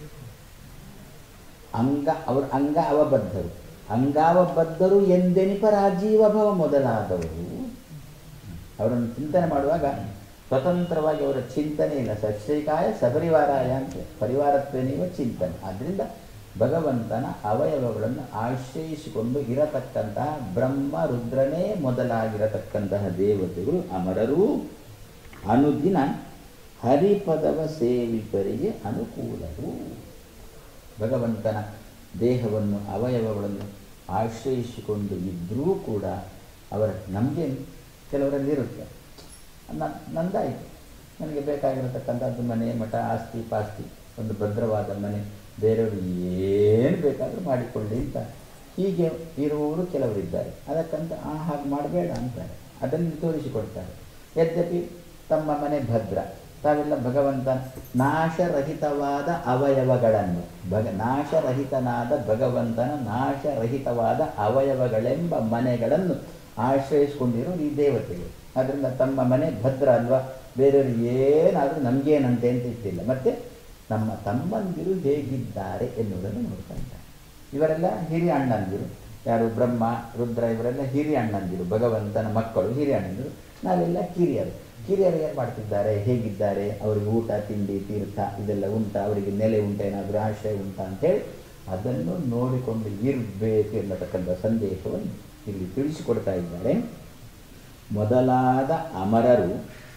ಅಂಗ ಅವರು ಅಂಗ ಅವಬದ್ಧರು ಅಂಗಾವಬದ್ಧರು ಎಂದೆನಿಪ ರಾಜೀವ ಭವ ಮೊದಲಾದವರು ಅವರನ್ನು ಚಿಂತನೆ ಮಾಡುವಾಗ ಸ್ವತಂತ್ರವಾಗಿ ಅವರ ಚಿಂತನೆ ಇಲ್ಲ ಸಶ್ರೀಕಾಯ ಸಪರಿವಾರಾಯ ಅಂತ ಪರಿವಾರತ್ವೇನೇವ ಚಿಂತನೆ ಆದ್ದರಿಂದ ಭಗವಂತನ ಅವಯವಗಳನ್ನು ಆಶ್ರಯಿಸಿಕೊಂಡು ಇರತಕ್ಕಂತಹ ಬ್ರಹ್ಮ ರುದ್ರನೇ ಮೊದಲಾಗಿರತಕ್ಕಂತಹ ದೇವತೆಗಳು ಅಮರರು ಅನುದಿನ ಹರಿಪದವ ಸೇವಿಕರಿಗೆ ಅನುಕೂಲರು ಭಗವಂತನ ದೇಹವನ್ನು ಅವಯವಗಳನ್ನು ಆಶ್ರಯಿಸಿಕೊಂಡು ಇದ್ದರೂ ಕೂಡ ಅವರ ನಮಗೆ ಕೆಲವರಲ್ಲಿ ಇರುತ್ತೆ ನ- ನಂದಾಯಿತು ನನಗೆ ಬೇಕಾಗಿರತಕ್ಕಂಥದ್ದು ಮನೆ ಮಠ ಆಸ್ತಿ ಪಾಸ್ತಿ ಒಂದು ಭದ್ರವಾದ ಮನೆ ಬೇರೆಯವರು ಏನು ಬೇಕಾದರೂ ಮಾಡಿಕೊಳ್ಳಿ ಅಂತ ಹೀಗೆ ಇರುವವರು ಕೆಲವರಿದ್ದಾರೆ ಅದಕ್ಕಂತ ಆ ಹಾಗೆ ಮಾಡಬೇಡ ಅಂತಾರೆ ಅದನ್ನು ತೋರಿಸಿಕೊಡ್ತಾರೆ ಯದ್ಯಪಿ ತಮ್ಮ ಮನೆ ಭದ್ರ ತಾವೆಲ್ಲ ಭಗವಂತ ನಾಶರಹಿತವಾದ ಅವಯವಗಳನ್ನು ಭಗ ನಾಶರಹಿತನಾದ ಭಗವಂತನ ನಾಶರಹಿತವಾದ ಅವಯವಗಳೆಂಬ ಮನೆಗಳನ್ನು ಆಶ್ರಯಿಸಿಕೊಂಡಿರೋ ಈ ದೇವತೆಗಳು ಅದರಿಂದ ತಮ್ಮ ಮನೆ ಭದ್ರ ಅಲ್ವಾ ಬೇರೆಯವರು ಏನಾದರೂ ನಮಗೇನಂತೆ ಅಂತ ಇಟ್ಟಿಲ್ಲ ಮತ್ತು ನಮ್ಮ ತಮ್ಮಂದಿರು ಹೇಗಿದ್ದಾರೆ ಎನ್ನುವುದನ್ನು ನೋಡ್ತಾ ಇದ್ದಾರೆ ಇವರೆಲ್ಲ ಹಿರಿಯ ಅಣ್ಣಂದಿರು ಯಾರು ಬ್ರಹ್ಮ ರುದ್ರ ಇವರೆಲ್ಲ ಹಿರಿಯ ಅಣ್ಣಂದಿರು ಭಗವಂತನ ಮಕ್ಕಳು ಹಿರಿಯ ಅಣ್ಣಂದಿರು ನಾವೆಲ್ಲ ಕಿರಿಯರು ಕಿರಿಯರು ಏನು ಮಾಡ್ತಿದ್ದಾರೆ ಹೇಗಿದ್ದಾರೆ ಅವರಿಗೆ ಊಟ ತಿಂಡಿ ತೀರ್ಥ ಇದೆಲ್ಲ ಉಂಟಾ ಅವರಿಗೆ ನೆಲೆ ಉಂಟಾ ಏನಾದರೂ ಆಶ್ರಯ ಉಂಟಾ ಅಂತೇಳಿ ಅದನ್ನು ನೋಡಿಕೊಂಡು ಇರಬೇಕು ಎನ್ನತಕ್ಕಂಥ ಸಂದೇಶವನ್ನು ಇಲ್ಲಿ ತಿಳಿಸಿಕೊಡ್ತಾ ಇದ್ದಾರೆ ಮೊದಲಾದ ಅಮರರು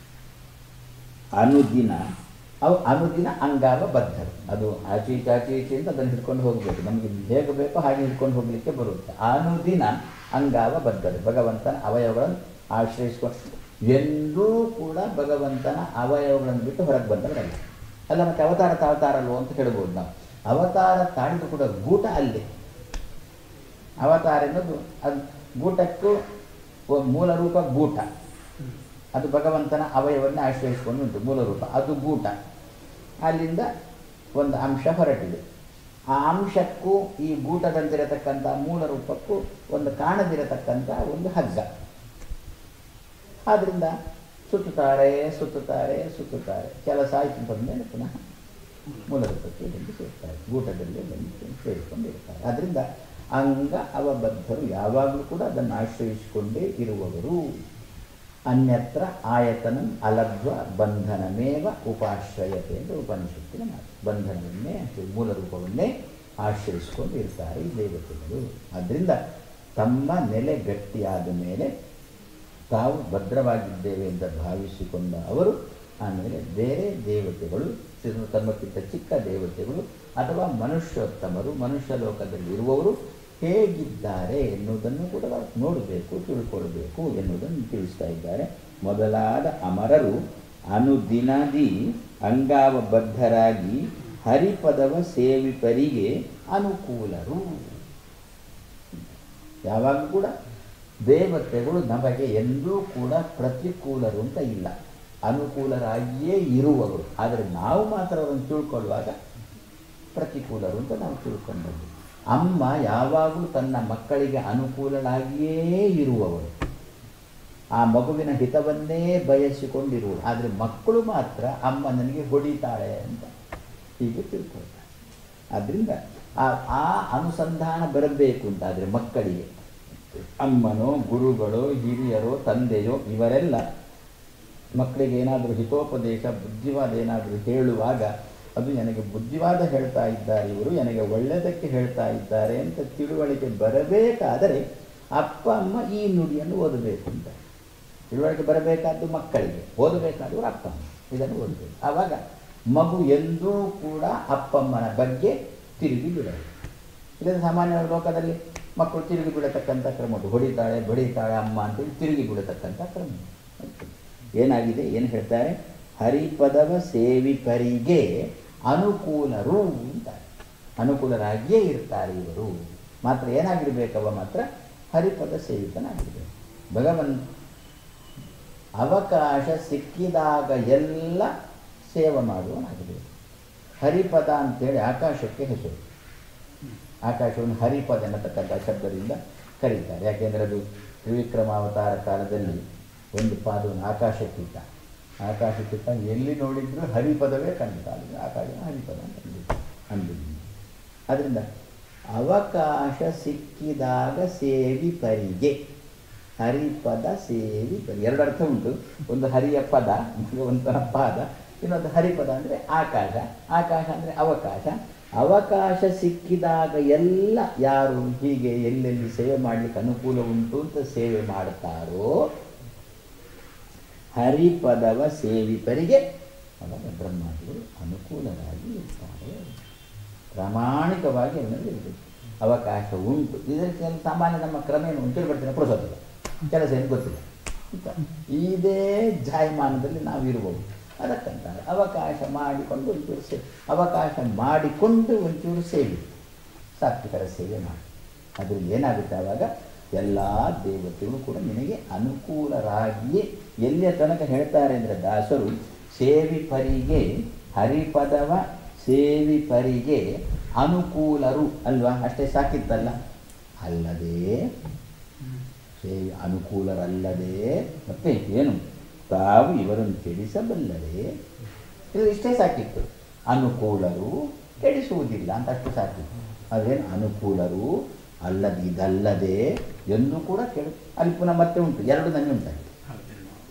ಅನುದಿನ ಅವು ಅನುದಿನ ಅಂಗಾಗ ಬದ್ಧರು ಅದು ಆಚೆ ಈಚೆ ಆಚೆ ಈಚೆ ಅಂತ ಅದನ್ನು ಹಿಡ್ಕೊಂಡು ಹೋಗಬೇಕು ನಮಗೆ ಹೇಗೆ ಬೇಕೋ ಹಾಗೆ ಹಿಡ್ಕೊಂಡು ಹೋಗಲಿಕ್ಕೆ ಬರುತ್ತೆ ಅನುದಿನ ಅಂಗಾವ ಬದ್ಧರು ಭಗವಂತನ ಅವಯವಗಳನ್ನು ಆಶ್ರಯಿಸ್ಕೊಂಡು ಎಂದೂ ಕೂಡ ಭಗವಂತನ ಅವಯವಗಳನ್ನು ಬಿಟ್ಟು ಹೊರಗೆ ಬಂದವರಲ್ಲ ಅಲ್ಲ ಮತ್ತೆ ಅವತಾರ ತಾವತಾರಲ್ವೋ ಅಂತ ಹೇಳ್ಬೋದು ನಾವು ಅವತಾರ ತಾಳಿದ್ರು ಕೂಡ ಗೂಟ ಅಲ್ಲೇ ಅವತಾರ ಎನ್ನುವುದು ಅದು ಗೂಟಕ್ಕೂ ಒ- ಮೂಲ ರೂಪ ಗೂಟ ಅದು ಭಗವಂತನ ಅವಯವನ್ನೇ ಆಶ್ರಯಿಸಿಕೊಂಡು ಉಂಟು ಮೂಲ ರೂಪ ಅದು ಗೂಟ ಅಲ್ಲಿಂದ ಒಂದು ಅಂಶ ಹೊರಟಿದೆ ಆ ಅಂಶಕ್ಕೂ ಈ ಗೂಟದಂತಿರತಕ್ಕಂಥ ಮೂಲ ರೂಪಕ್ಕೂ ಒಂದು ಕಾಣದಿರತಕ್ಕಂಥ ಒಂದು ಹಗ್ಗ ಆದ್ದರಿಂದ ಸುತ್ತುತ್ತಾರೆ ಸುತ್ತುತ್ತಾರೆ ಸುತ್ತುತ್ತಾರೆ ಕೆಲಸ ಆಯಿತು ಬಂದಮೇಲೆ ಪುನಃ ಮೂಲ ರೂಪಕ್ಕೆ ಬಂದು ಸೇರ್ತಾರೆ ಗೂಟದಲ್ಲಿ ಬಂದು ಸೇರಿಕೊಂಡಿರ್ತಾರೆ ಅದರಿಂದ ಅಂಗ ಅವಬದ್ಧರು ಯಾವಾಗಲೂ ಕೂಡ ಅದನ್ನು ಆಶ್ರಯಿಸಿಕೊಂಡೇ ಇರುವವರು ಅನ್ಯತ್ರ ಆಯತನಂ ಅಲಬ್ಧ್ವ ಬಂಧನಮೇವ ಉಪಾಶ್ರಯತೆ ಎಂದು ಉಪನಿಷತ್ತಿನ ಮಾತು ಬಂಧನವನ್ನೇ ಅಥವಾ ಮೂಲ ರೂಪವನ್ನೇ ಆಶ್ರಯಿಸಿಕೊಂಡು ಇರ್ತಾರೆ ಈ ದೇವತೆಗಳು ಅದರಿಂದ ತಮ್ಮ ನೆಲೆ ಗಟ್ಟಿಯಾದ ಮೇಲೆ ತಾವು ಭದ್ರವಾಗಿದ್ದೇವೆ ಅಂತ ಭಾವಿಸಿಕೊಂಡ ಅವರು ಆಮೇಲೆ ಬೇರೆ ದೇವತೆಗಳು ಸಿ- ತಮ್ಮಕ್ಕಿಂತ ಚಿಕ್ಕ ದೇವತೆಗಳು ಅಥವಾ ಮನುಷ್ಯೋತ್ತಮರು ಮನುಷ್ಯ ಲೋಕದಲ್ಲಿ ಇರುವವರು ಹೇಗಿದ್ದಾರೆ ಎನ್ನುವುದನ್ನು ಕೂಡ ನಾವು ನೋಡಬೇಕು ತಿಳ್ಕೊಳ್ಬೇಕು ಎನ್ನುವುದನ್ನು ತಿಳಿಸ್ತಾ ಇದ್ದಾರೆ ಮೊದಲಾದ ಅಮರರು ಅನುದಿನದಿ ಅಂಗಾವಬದ್ಧರಾಗಿ ಹರಿಪದವ ಸೇವಿಪರಿಗೆ ಅನುಕೂಲರು ಯಾವಾಗ ಕೂಡ ದೇವತೆಗಳು ನಮಗೆ ಎಂದೂ ಕೂಡ ಪ್ರತಿಕೂಲರು ಅಂತ ಇಲ್ಲ ಅನುಕೂಲರಾಗಿಯೇ ಇರುವವರು ಆದರೆ ನಾವು ಮಾತ್ರ ಅವರನ್ನು ತಿಳ್ಕೊಳ್ಳುವಾಗ ಪ್ರತಿಕೂಲರು ಅಂತ ನಾವು ತಿಳ್ಕೊಂಡದ್ದು ಅಮ್ಮ ಯಾವಾಗಲೂ ತನ್ನ ಮಕ್ಕಳಿಗೆ ಅನುಕೂಲನಾಗಿಯೇ ಇರುವವರು ಆ ಮಗುವಿನ ಹಿತವನ್ನೇ ಬಯಸಿಕೊಂಡಿರುವರು ಆದರೆ ಮಕ್ಕಳು ಮಾತ್ರ ಅಮ್ಮ ನನಗೆ ಹೊಡಿತಾಳೆ ಅಂತ ಹೀಗೆ ತಿಳ್ಕೊಳ್ತಾರೆ ಆದ್ದರಿಂದ ಆ ಆ ಅನುಸಂಧಾನ ಬರಬೇಕು ಅಂತಾದರೆ ಮಕ್ಕಳಿಗೆ ಅಮ್ಮನೋ ಗುರುಗಳೋ ಹಿರಿಯರೋ ತಂದೆಯೋ ಇವರೆಲ್ಲ ಮಕ್ಕಳಿಗೆ ಏನಾದರೂ ಹಿತೋಪದೇಶ ಬುದ್ಧಿವಾದ ಏನಾದರೂ ಹೇಳುವಾಗ ಅದು ನನಗೆ ಬುದ್ಧಿವಾದ ಹೇಳ್ತಾ ಇದ್ದಾರೆ ಇವರು ನನಗೆ ಒಳ್ಳೆಯದಕ್ಕೆ ಹೇಳ್ತಾ ಇದ್ದಾರೆ ಅಂತ ತಿಳುವಳಿಕೆ ಬರಬೇಕಾದರೆ ಅಪ್ಪ ಅಮ್ಮ ಈ ನುಡಿಯನ್ನು ಓದಬೇಕು ಅಂತ ತಿಳುವಳಿಕೆ ಬರಬೇಕಾದ್ದು ಮಕ್ಕಳಿಗೆ ಓದಬೇಕಾದವರು ಅಪ್ಪ ಅಮ್ಮ ಇದನ್ನು ಓದಬೇಕು ಆವಾಗ ಮಗು ಎಂದೂ ಕೂಡ ಅಪ್ಪಮ್ಮನ ಬಗ್ಗೆ ತಿರುಗಿ ಬಿಡೋದು ಇಲ್ಲದ ಸಾಮಾನ್ಯ ಲೋಕದಲ್ಲಿ ಮಕ್ಕಳು ತಿರುಗಿ ಬಿಡತಕ್ಕಂಥ ಕ್ರಮ ಉಂಟು ಹೊಡಿತಾಳೆ ಬಡಿತಾಳೆ ಅಮ್ಮ ಅಂತೇಳಿ ತಿರುಗಿ ಬಿಡತಕ್ಕಂಥ ಕ್ರಮ ಉಂಟು. ಏನಾಗಿದೆ ಏನು ಹೇಳ್ತಾರೆ ಹರಿಪದವ ಸೇವಿಕರಿಗೆ ಅನುಕೂಲರು ಅಂತಾರೆ ಅನುಕೂಲರಾಗಿಯೇ ಇರ್ತಾರೆ ಇವರು ಮಾತ್ರ ಏನಾಗಿರ್ಬೇಕವ ಮಾತ್ರ ಹರಿಪದ ಸೇವಿಕನಾಗಿರ್ಬೇಕು ಭಗವಂತ ಅವಕಾಶ ಸಿಕ್ಕಿದಾಗ ಎಲ್ಲ ಸೇವೆ ಮಾಡುವನಾಗಬೇಕು ಹರಿಪದ ಅಂತೇಳಿ ಆಕಾಶಕ್ಕೆ ಹೆಸರು ಆಕಾಶವನ್ನು ಹರಿಪದ ಎನ್ನತಕ್ಕಂಥ ಶಬ್ದದಿಂದ ಕರೀತಾರೆ ಯಾಕೆಂದರೆ ಅದು ತ್ರಿವಿಕ್ರಮಾವತಾರ ಕಾಲದಲ್ಲಿ ಒಂದು ಪಾದವನ್ನು ಆಕಾಶಕ್ಕಿಟ್ಟ ಆಕಾಶಕ್ಕಿಟ್ಟ ಎಲ್ಲಿ ನೋಡಿದ್ರು ಹರಿಪದವೇ ಕಂಡಿತ ಅಲ್ಲಿ ಆಕಾಶ ಹರಿಪದ ಅಂತ ಕಂಡಿತು ಅಂದಿದ್ದು ಅದರಿಂದ ಅವಕಾಶ ಸಿಕ್ಕಿದಾಗ ಸೇವಿ ಪರಿಗೆ ಹರಿಪದ ಸೇವಿ ಪರಿ ಎರಡು ಅರ್ಥ ಉಂಟು ಒಂದು ಹರಿಯ ಪದ ಭಗವಂತನ ಪಾದ ಇನ್ನೊಂದು ಹರಿಪದ ಅಂದರೆ ಆಕಾಶ ಆಕಾಶ ಅಂದರೆ ಅವಕಾಶ ಅವಕಾಶ ಸಿಕ್ಕಿದಾಗ ಎಲ್ಲ ಯಾರು ಹೀಗೆ ಎಲ್ಲೆಲ್ಲಿ ಸೇವೆ ಮಾಡಲಿಕ್ಕೆ ಅನುಕೂಲ ಉಂಟು ಅಂತ ಸೇವೆ ಮಾಡ್ತಾರೋ ಹರಿಪದವ ಸೇವಿತರಿಗೆ ಅವಾಗ ಬ್ರಹ್ಮಾದಿಗಳು ಅನುಕೂಲರಾಗಿ ಇರ್ತಾರೆ ಪ್ರಾಮಾಣಿಕವಾಗಿ ಅವನಲ್ಲಿ ಇರಬೇಕು ಅವಕಾಶ ಉಂಟು ಇದಕ್ಕೆ ಕೆಲವು ಸಾಮಾನ್ಯ ನಮ್ಮ ಕ್ರಮ ಏನು ಉಂಟು ಬರ್ತೀನಿ ಪುರುಸೋದಿಲ್ಲ ಕೆಲಸ ಏನು ಗೊತ್ತಿಲ್ಲ ಅಂತ ಇದೇ ಜಾಯಮಾನದಲ್ಲಿ ನಾವು ಇರುವವು ಅದಕ್ಕಂತಾರೆ ಅವಕಾಶ ಮಾಡಿಕೊಂಡು ಒಂಚೂರು ಸೇ ಅವಕಾಶ ಮಾಡಿಕೊಂಡು ಒಂಚೂರು ಸೇವೆ ಸಾತ್ವಿಕರ ಸೇವೆ ಮಾಡಿ ಅದರಿಂದ ಏನಾಗುತ್ತೆ ಆವಾಗ ಎಲ್ಲ ದೇವತೆಗಳು ಕೂಡ ನಿನಗೆ ಅನುಕೂಲರಾಗಿಯೇ ಎಲ್ಲಿಯ ತನಕ ಹೇಳ್ತಾರೆ ಅಂದರೆ ದಾಸರು ಸೇವಿಪರಿಗೆ ಹರಿಪದವ ಸೇವಿಪರಿಗೆ ಅನುಕೂಲರು ಅಲ್ವಾ ಅಷ್ಟೇ ಸಾಕಿತ್ತಲ್ಲ ಅಲ್ಲದೆ ಸೇವಿ ಅನುಕೂಲರಲ್ಲದೆ ಮತ್ತೆ ಏನು ತಾವು ಇವರನ್ನು ಕೆಡಿಸಬಲ್ಲರೆ ಇದು ಇಷ್ಟೇ ಸಾಕಿತ್ತು ಅನುಕೂಲರು ಕೆಡಿಸುವುದಿಲ್ಲ ಅಂತ ಅಷ್ಟು ಸಾಕಿತ್ತು ಅದೇನು ಅನುಕೂಲರು ಅಲ್ಲದೆ ಇದಲ್ಲದೆ ಎಂದು ಕೂಡ ಕೆಡು ಅಲ್ಲಿ ಪುನಃ ಮತ್ತೆ ಉಂಟು ಎರಡು ನನಗೆ ಉಂಟಾಗಿದೆ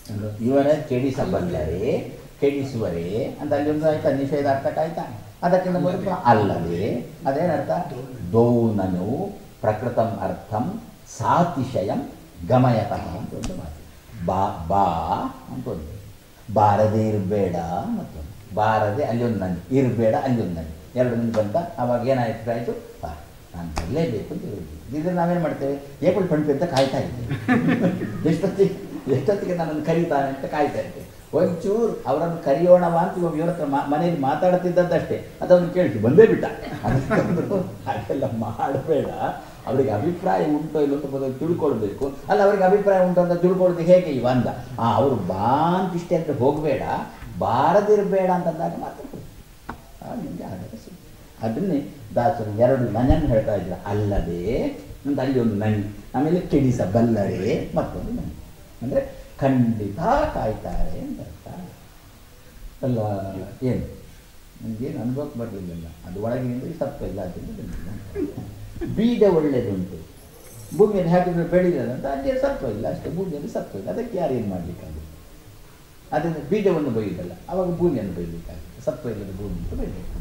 ಇವರ ಕೆಡಿಸಬಲ್ಲರೇ ಕೆಡಿಸುವರೇ ಅಂತ ಅಲ್ಲಿ ಒಂದು ಆಯ್ತಾ ನಿಷೇಧಾರ್ಥಕ ಆಯ್ತಾ ಅದಕ್ಕಿಂತ ಮೊದಲು ಅಲ್ಲದೆ ಅದೇನರ್ಥ ದೌನನು ಪ್ರಕೃತಂ ಅರ್ಥಂ ಸಾತಿಶಯಂ ಗಮಯತಃ ಅಂತ ಒಂದು ಮಾತು ಬಾ ಬಾ ಅಂತ ಒಂದು ಬಾರದೆ ಇರಬೇಡ ಮತ್ತೊಂದು ಬಾರದೆ ಅಲ್ಲಿ ಒಂದು ನನ್ನಿ ಇರಬೇಡ ಅಲ್ಲಿ ಒಂದು ನನ್ನಿ ಎರಡು ನಿಂಗೆ ಬಂತ ಅವಾಗ ಏನಾಯ್ತು ಆಯಿತು ಬಾ ನಾನು ಬರಲೇಬೇಕು ಅಂತ ಹೇಳಿದ್ವಿ ಇದ್ರೆ ನಾವೇನು ಮಾಡ್ತೇವೆ ಏಪಲ್ ಪಂಪಿ ಅಂತ ಕಾಯ್ತಾ ಇದ್ದೇವೆ ಎಷ್ಟೊತ್ತಿಗೆ ಎಷ್ಟೊತ್ತಿಗೆ ನನ್ನನ್ನು ಕರೀತಾನೆ ಅಂತ ಕಾಯ್ತಾ ಇದ್ದೆ ಒಂಚೂರು ಅವರನ್ನು ಕರೆಯೋಣವಾ ಅಂತ ಇವಾಗ ಇವ್ರ ಹತ್ರ ಮಾ ಮನೆಯಲ್ಲಿ ಮಾತಾಡ್ತಿದ್ದದ್ದಷ್ಟೇ ಅದನ್ನು ಕೇಳಿಸಿ ಬಂದೇ ಬಿಟ್ಟ ಅದಕ್ಕಂದ್ರು ಹಾಗೆಲ್ಲ ಮಾಡಬೇಡ ಅವರಿಗೆ ಅಭಿಪ್ರಾಯ ಉಂಟೋ ಇಲ್ಲೋ ಅಂತ ಮೊದಲು ತಿಳ್ಕೊಳ್ಬೇಕು ಅಲ್ಲ ಅವರಿಗೆ ಅಭಿಪ್ರಾಯ ಉಂಟು ಅಂತ ತಿಳ್ಕೊಳ್ಳೋದು ಹೇಗೆ ಇವ ಅಂದ ಆ ಅವರು ಬಾ ಅಂತ ಇಷ್ಟೇ ಅಂದರೆ ಹೋಗಬೇಡ ಬಾರದಿರಬೇಡ ಅಂತಂದಾಗ ಮಾತ್ರ ಹೋಗು. ಆ, ನಿಮಗೆ ಆದಾಗ ಸಿಗುತ್ತೆ ಅದನ್ನೇ ದಾಸರು ಎರಡು ನನ್ನನ್ನು ಹೇಳ್ತಾ ಇದ್ರ ಅಲ್ಲದೆ ಅಂತ ಅಲ್ಲಿ ಒಂದು ನನ್ ಆಮೇಲೆ ಕೆಡಿಸಬಲ್ಲರೇ ಮತ್ತೊಂದು ನನ್ ಅಂದರೆ ಖಂಡಿತ ಕಾಯ್ತಾರೆ ಅಂತ ಅರ್ಥ ಅಲ್ಲ ಏನು ನನಗೇನು ಅನುಭವಕ್ಕೆ ಬರಲಿಲ್ಲ ಅದು ಒಳಗಿನಿಂದ ಸತ್ವ ಇಲ್ಲ ಅದರಿಂದ ಬಂದಿಲ್ಲ ಬೀಜ ಒಳ್ಳೆಯದುಂಟು ಭೂಮಿಯಲ್ಲಿ ಹಾಕಿದ್ರೆ ಬೆಳೀತದೆ ಅಂತ ಅಲ್ಲಿ ಸತ್ವ ಇಲ್ಲ ಅಷ್ಟೇ ಭೂಮಿಯಲ್ಲಿ ಸತ್ವ ಇಲ್ಲ ಅದಕ್ಕೆ ಯಾರು ಏನು ಮಾಡಲಿಕ್ಕಾಗುತ್ತೆ ಅದರಿಂದ ಬೀಜವನ್ನು ಬೈಯುವುದಲ್ಲ ಆವಾಗ ಭೂಮಿಯನ್ನು ಬೈಯಬೇಕಾಗುತ್ತೆ ಸತ್ವ ಇಲ್ಲದ ಭೂಮಿ ಅಂತ ಬೈಯಬೇಕಾಗುತ್ತೆ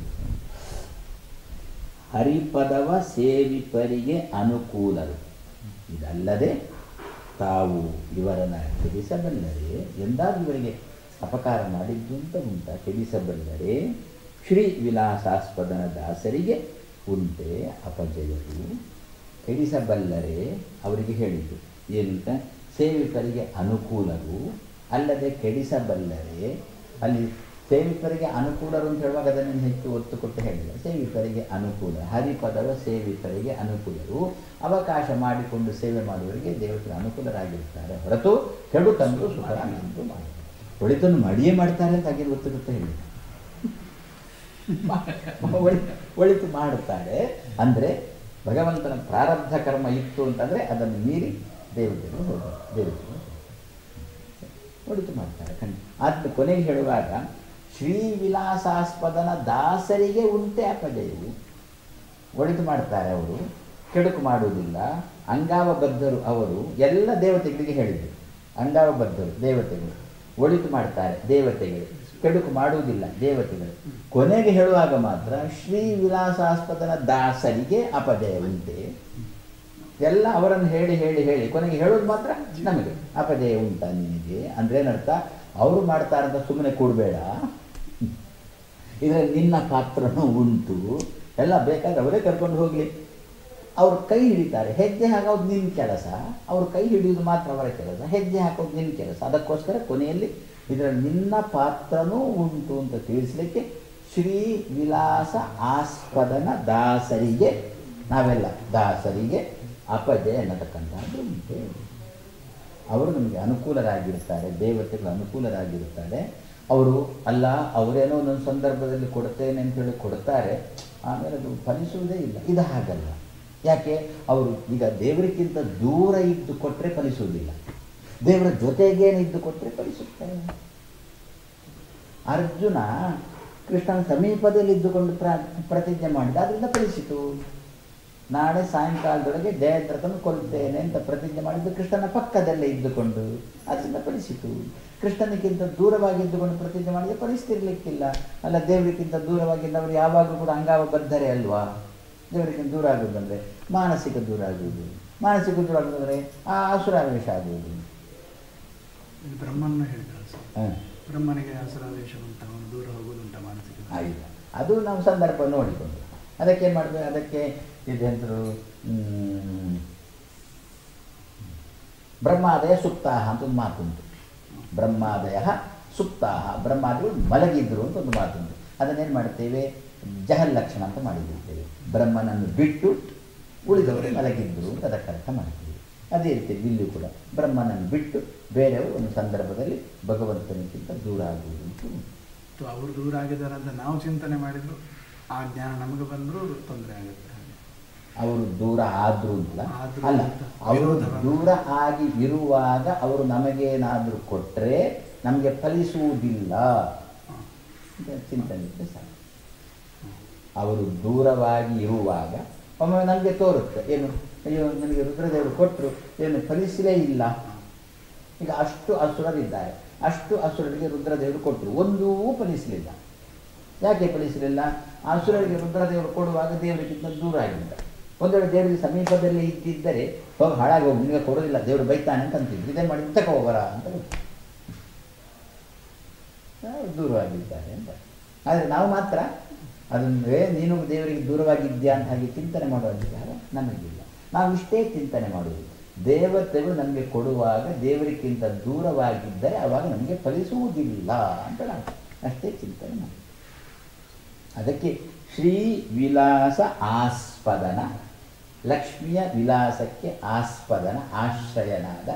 ಹರಿಪದವ ಸೇವಿಪರಿಗೆ ಅನುಕೂಲರು ಇದಲ್ಲದೆ ತಾವು ಇವರನ್ನ ಕೆಡಿಸಬಲ್ಲರೆ ಎಂದಾದ್ರೂ ಇವರಿಗೆ ಅಪಕಾರ ಮಾಡಿದ್ದು ಅಂತ ಉಂಟ ಕೆಡಿಸಬಲ್ಲರೆ ಶ್ರೀ ವಿಲಾಸಾಸ್ಪದನ ದಾಸರಿಗೆ ಉಂಟೆ ಅಪಜಯರು ಕೆಡಿಸಬಲ್ಲರೆ ಅವರಿಗೆ ಹೇಳಿದ್ದು ಏನಂತ ಸೇವಿಕರಿಗೆ ಅನುಕೂಲರು ಅಲ್ಲದೆ ಕೆಡಿಸಬಲ್ಲರೆ ಅಲ್ಲಿ ಸೇವಿಕರಿಗೆ ಅನುಕೂಲರು ಅಂತ ಹೇಳುವಾಗ ಅದನ್ನು ಹೆಚ್ಚು ಒತ್ತು ಕೊಟ್ಟು ಹೇಳಿಲ್ಲ ಸೇವಿಕರಿಗೆ ಅನುಕೂಲ ಹರಿಪದವ ಸೇವಿಕರಿಗೆ ಅನುಕೂಲರು ಅವಕಾಶ ಮಾಡಿಕೊಂಡು ಸೇವೆ ಮಾಡುವವರಿಗೆ ದೇವತೆಗೆ ಅನುಕೂಲರಾಗಿರ್ತಾರೆ ಹೊರತು ಕೆಡು ತಂದು ಸುಖ ಉಂಟು ಮಾಡಿ ಒಳಿತನ್ನು ಮಡಿಯೇ ಮಾಡ್ತಾರೆ ಅಂತ ಹಾಗೆ ಒತ್ತು ಗೊತ್ತ ಹೇಳಿ ಒಳಿ ಒಳಿತು ಮಾಡುತ್ತಾರೆ ಅಂದರೆ ಭಗವಂತನ ಪ್ರಾರಬ್ಧ ಕರ್ಮ ಇತ್ತು ಅಂತಂದರೆ ಅದನ್ನು ಮೀರಿ ದೇವತೆಗಳು ಹೋಗ್ತಾರೆ ದೇವತೆಗಳು ಒಳಿತು ಮಾಡ್ತಾರೆ ಖಂಡಿತ ಆದ ಕೊನೆಗೆ ಹೇಳುವಾಗ ಶ್ರೀ ವಿಲಾಸಾಸ್ಪದನ ದಾಸರಿಗೆ ಉಂಟೆ ಅಪಜಯವು ಒಳಿತು ಮಾಡ್ತಾರೆ ಅವರು ಕೆಡುಕು ಮಾಡುವುದಿಲ್ಲ ಅಂಗಾವಬದ್ಧರು ಅವರು ಎಲ್ಲ ದೇವತೆಗಳಿಗೆ ಹೇಳಿದರು ಅಂಗಾವಬದ್ಧರು ದೇವತೆಗಳು ಒಳಿತು ಮಾಡ್ತಾರೆ ದೇವತೆಗಳು ಕೆಡುಕು ಮಾಡುವುದಿಲ್ಲ ದೇವತೆಗಳು ಕೊನೆಗೆ ಹೇಳುವಾಗ ಮಾತ್ರ ಶ್ರೀ ವಿಲಾಸಾಸ್ಪದನ ದಾಸರಿಗೆ ಅಪಜಯ ಉಂಟೆ ಎಲ್ಲ ಅವರನ್ನು ಹೇಳಿ ಹೇಳಿ ಹೇಳಿ ಕೊನೆಗೆ ಹೇಳೋದು ಮಾತ್ರ ನಮಗೆ ಅಪಜಯ ಉಂಟ ನಿನಗೆ ಅಂದ್ರೆ ಏನರ್ಥ ಅವರು ಮಾಡ್ತಾರಂತ ಸುಮ್ಮನೆ ಕೊಡಬೇಡ ಇದರಲ್ಲಿ ನಿನ್ನ ಪಾತ್ರನೂ ಉಂಟು ಎಲ್ಲ ಬೇಕಾದ್ರೆ ಅವರೇ ಕರ್ಕೊಂಡು ಹೋಗಲಿ ಅವ್ರು ಕೈ ಹಿಡಿತಾರೆ ಹೆಜ್ಜೆ ಹಾಕೋದು ನಿನ್ನ ಕೆಲಸ ಅವ್ರು ಕೈ ಹಿಡಿಯೋದು ಮಾತ್ರ ಅವರ ಕೆಲಸ ಹೆಜ್ಜೆ ಹಾಕೋದು ನಿನ್ನ ಕೆಲಸ ಅದಕ್ಕೋಸ್ಕರ ಕೊನೆಯಲ್ಲಿ ಇದರಲ್ಲಿ ನಿನ್ನ ಪಾತ್ರನೂ ಉಂಟು ಅಂತ ತಿಳಿಸ್ಲಿಕ್ಕೆ ಶ್ರೀ ವಿಲಾಸ ಆಸ್ಪದನ ದಾಸರಿಗೆ ನಾವೆಲ್ಲ ದಾಸರಿಗೆ ಅಪಜಯ ಅನ್ನತಕ್ಕಂಥದ್ದು ಉಂಟು ಅವರು ನಮಗೆ ಅನುಕೂಲರಾಗಿರ್ತಾರೆ ದೇವತೆಗಳು ಅನುಕೂಲರಾಗಿರ್ತಾರೆ ಅವರು ಅಲ್ಲ ಅವರೇನೋ ಒಂದೊಂದು ಸಂದರ್ಭದಲ್ಲಿ ಕೊಡ್ತೇನೆ ಅಂತ ಹೇಳಿ ಕೊಡ್ತಾರೆ ಆಮೇಲೆ ಅದು ಫಲಿಸುವುದೇ ಇಲ್ಲ ಇದು ಹಾಗಲ್ಲ ಯಾಕೆ ಅವರು ಈಗ ದೇವರಿಗಿಂತ ದೂರ ಇದ್ದು ಕೊಟ್ಟರೆ ಫಲಿಸುವುದಿಲ್ಲ ದೇವರ ಜೊತೆಗೇನೆ ಇದ್ದು ಕೊಟ್ಟರೆ ಫಲಿಸುತ್ತಾರೆ ಅರ್ಜುನ ಕೃಷ್ಣನ ಸಮೀಪದಲ್ಲಿ ಇದ್ದುಕೊಂಡು ಪ್ರ ಪ್ರತಿಜ್ಞೆ ಮಾಡಿದ ಅದರಿಂದ ಫಲಿಸಿತು ನಾಳೆ ಸಾಯಂಕಾಲದೊಳಗೆ ಜಯದ್ರಥನು ಕೊಲ್ತೇನೆ ಅಂತ ಪ್ರತಿಜ್ಞೆ ಮಾಡಿದ್ದು ಕೃಷ್ಣನ ಪಕ್ಕದಲ್ಲೇ ಇದ್ದುಕೊಂಡು ಅದರಿಂದ ಫಲಿಸಿತು ಕೃಷ್ಣನಿಗಿಂತ ದೂರವಾಗಿ ಇದ್ದುಕೊಂಡು ಪ್ರತಿಜ್ಞೆ ಮಾಡಿದ್ರೆ ಫಲಿಸ್ತಿರ್ಲಿಕ್ಕಿಲ್ಲ ಅಲ್ಲ ದೇವರಿಗಿಂತ ದೂರವಾಗಿದ್ದವರು ಯಾವಾಗಲೂ ಕೂಡ ಅಂಗಾವ ಬದ್ಧರೇ ಅಲ್ವಾ ದೇವರಿಗಿಂತ ದೂರ ಆಗುವುದಂದ್ರೆ ಮಾನಸಿಕ ದೂರ ಆಗುವುದು ಮಾನಸಿಕ ದೂರ ಆಗುವುದಂದ್ರೆ ಆ ಅಸುರಾವೇಶ ಆಗುವುದು ಇದು ಬ್ರಹ್ಮನ್ನ ಹೇಳ್ತಾರೆ ಸರ್ ಹಾಂ ಬ್ರಹ್ಮನಿಗೆ ಅಸರಾದೇಶ ಉಂಟ ಅವನು ದೂರ ಹೋಗುದುಂಟ ಮಾನಸಿಕ ಆಯಿತು ಅದು ನಾವು ಸಂದರ್ಭ ನೋಡಿಕೊಂಡು ಅದಕ್ಕೆ ಏನು ಮಾಡಬೇಕು ಅದಕ್ಕೆ ಇದೆಂತರು ಬ್ರಹ್ಮಾದಯ ಸುಪ್ತಾಹ ಅಂತ ಒಂದು ಮಾತುಂಟು ಬ್ರಹ್ಮಾದಯ ಸುಪ್ತಾಹ ಬ್ರಹ್ಮಾದಿಗಳು ಮಲಗಿದ್ರು ಅಂತ ಒಂದು ಮಾತುಂಟು ಅದನ್ನೇನು ಮಾಡ್ತೇವೆ ಜಹಲ್ ಲಕ್ಷಣ ಅಂತ ಮಾಡಿಬಿಡ್ತೇವೆ ಬ್ರಹ್ಮನನ್ನು ಬಿಟ್ಟು ಉಳಿದವರು ಮಲಗಿದ್ರು ಅಂತ ಅದಕ್ಕೆ ಅರ್ಥ ಮಾಡ್ತೀವಿ ಅದೇ ರೀತಿ ಇಲ್ಲೂ ಕೂಡ ಬ್ರಹ್ಮನನ್ನು ಬಿಟ್ಟು ಬೇರೆಯವರು ಒಂದು ಸಂದರ್ಭದಲ್ಲಿ ಭಗವಂತನಿಗಿಂತ ದೂರ ಆಗುವುದು ಅಂತ ಉಂಟು. ಅಥವಾ ಅವರು ದೂರ ಆಗಿದ್ದಾರೆ ಅಂತ ನಾವು ಚಿಂತನೆ ಮಾಡಿದ್ರು ಆ ಜ್ಞಾನ ನಮಗೆ ಬಂದರೂ ತೊಂದರೆ ಆಗುತ್ತೆ ಅವರು ದೂರ ಆದ್ರು ಇಲ್ಲ ಆದ್ರು ಅಲ್ಲ ಅಂತ ಅವರು ವಿರೋಧವನ್ನು- ದೂರ ಆಗಿ ಇರುವಾಗ ಅವರು ನಮಗೇನಾದರೂ ಕೊಟ್ಟರೆ ನಮಗೆ ಫಲಿಸುವುದಿಲ್ಲ ಅಂತ ಚಿಂತನೆ ಇದ್ರೆ ಸಾಕು ಅವರು ದೂರವಾಗಿ ಇರುವಾಗ ಒಮ್ಮೆ ನಮಗೆ ತೋರುತ್ತೆ ಏನು ಅಯ್ಯೋ ನನಗೆ ರುದ್ರದೇವರು ಕೊಟ್ಟರು ಏನು ಫಲಿಸಲೇ ಇಲ್ಲ ಈಗ ಅಷ್ಟು ಅಸುರರಿದ್ದಾರೆ ಅಷ್ಟು ಅಸುರರಿಗೆ ರುದ್ರದೇವರು ಕೊಟ್ಟರು ಒಂದೂ ಫಲಿಸಲಿಲ್ಲ ಯಾಕೆ ಫಲಿಸಲಿಲ್ಲ ಆ ಅಸುರರಿಗೆ ರುದ್ರದೇವರು ಕೊಡುವಾಗ ದೇವರಿಗಿಂತ ದೂರ ಆಗಿದ್ದ ಒಂದು ವೇಳೆ ದೇವರಿಗೆ ಸಮೀಪದಲ್ಲಿ ಇದ್ದಿದ್ದರೆ ಹೋಗಿ ಹಾಳಾಗಿ ಹೋಗಿ ನಿಮಗೆ ಕೊಡೋದಿಲ್ಲ ದೇವರು ಬೈತಾನೆ ಅಂತ ಅಂತಿದ್ರು ಇದೇನು ಮಾಡಿ ತಗೋ ಹೋಗರ ಅಂತ ಗೊತ್ತು. ನಾವು ದೂರವಾಗಿದ್ದಾರೆ ಅಂತ ಆದರೆ ನಾವು ಮಾತ್ರ ಅದನ್ನು ಏ ನೀನು ದೇವರಿಗೆ ದೂರವಾಗಿದ್ಯಾ ಅಂತ ಹಾಗೆ ಚಿಂತನೆ ಮಾಡುವ ಅಧಿಕಾರ ನಮಗಿಲ್ಲ ನಾವು ಇಷ್ಟೇ ಚಿಂತನೆ ಮಾಡುವುದು ದೇವತೆಗಳು ನಮಗೆ ಕೊಡುವಾಗ ದೇವರಿಗಿಂತ ದೂರವಾಗಿದ್ದರೆ ಆವಾಗ ನಮಗೆ ಫಲಿಸುವುದಿಲ್ಲ ಅಂತ ನಾವು ಅಷ್ಟೇ ಚಿಂತನೆ ಮಾಡಿ ಅದಕ್ಕೆ ಶ್ರೀ ವಿಲಾಸ ಆಸ್ಪದನ ಲಕ್ಷ್ಮಿಯ ವಿಲಾಸಕ್ಕೆ ಆಸ್ಪದನ ಆಶ್ರಯನಾದ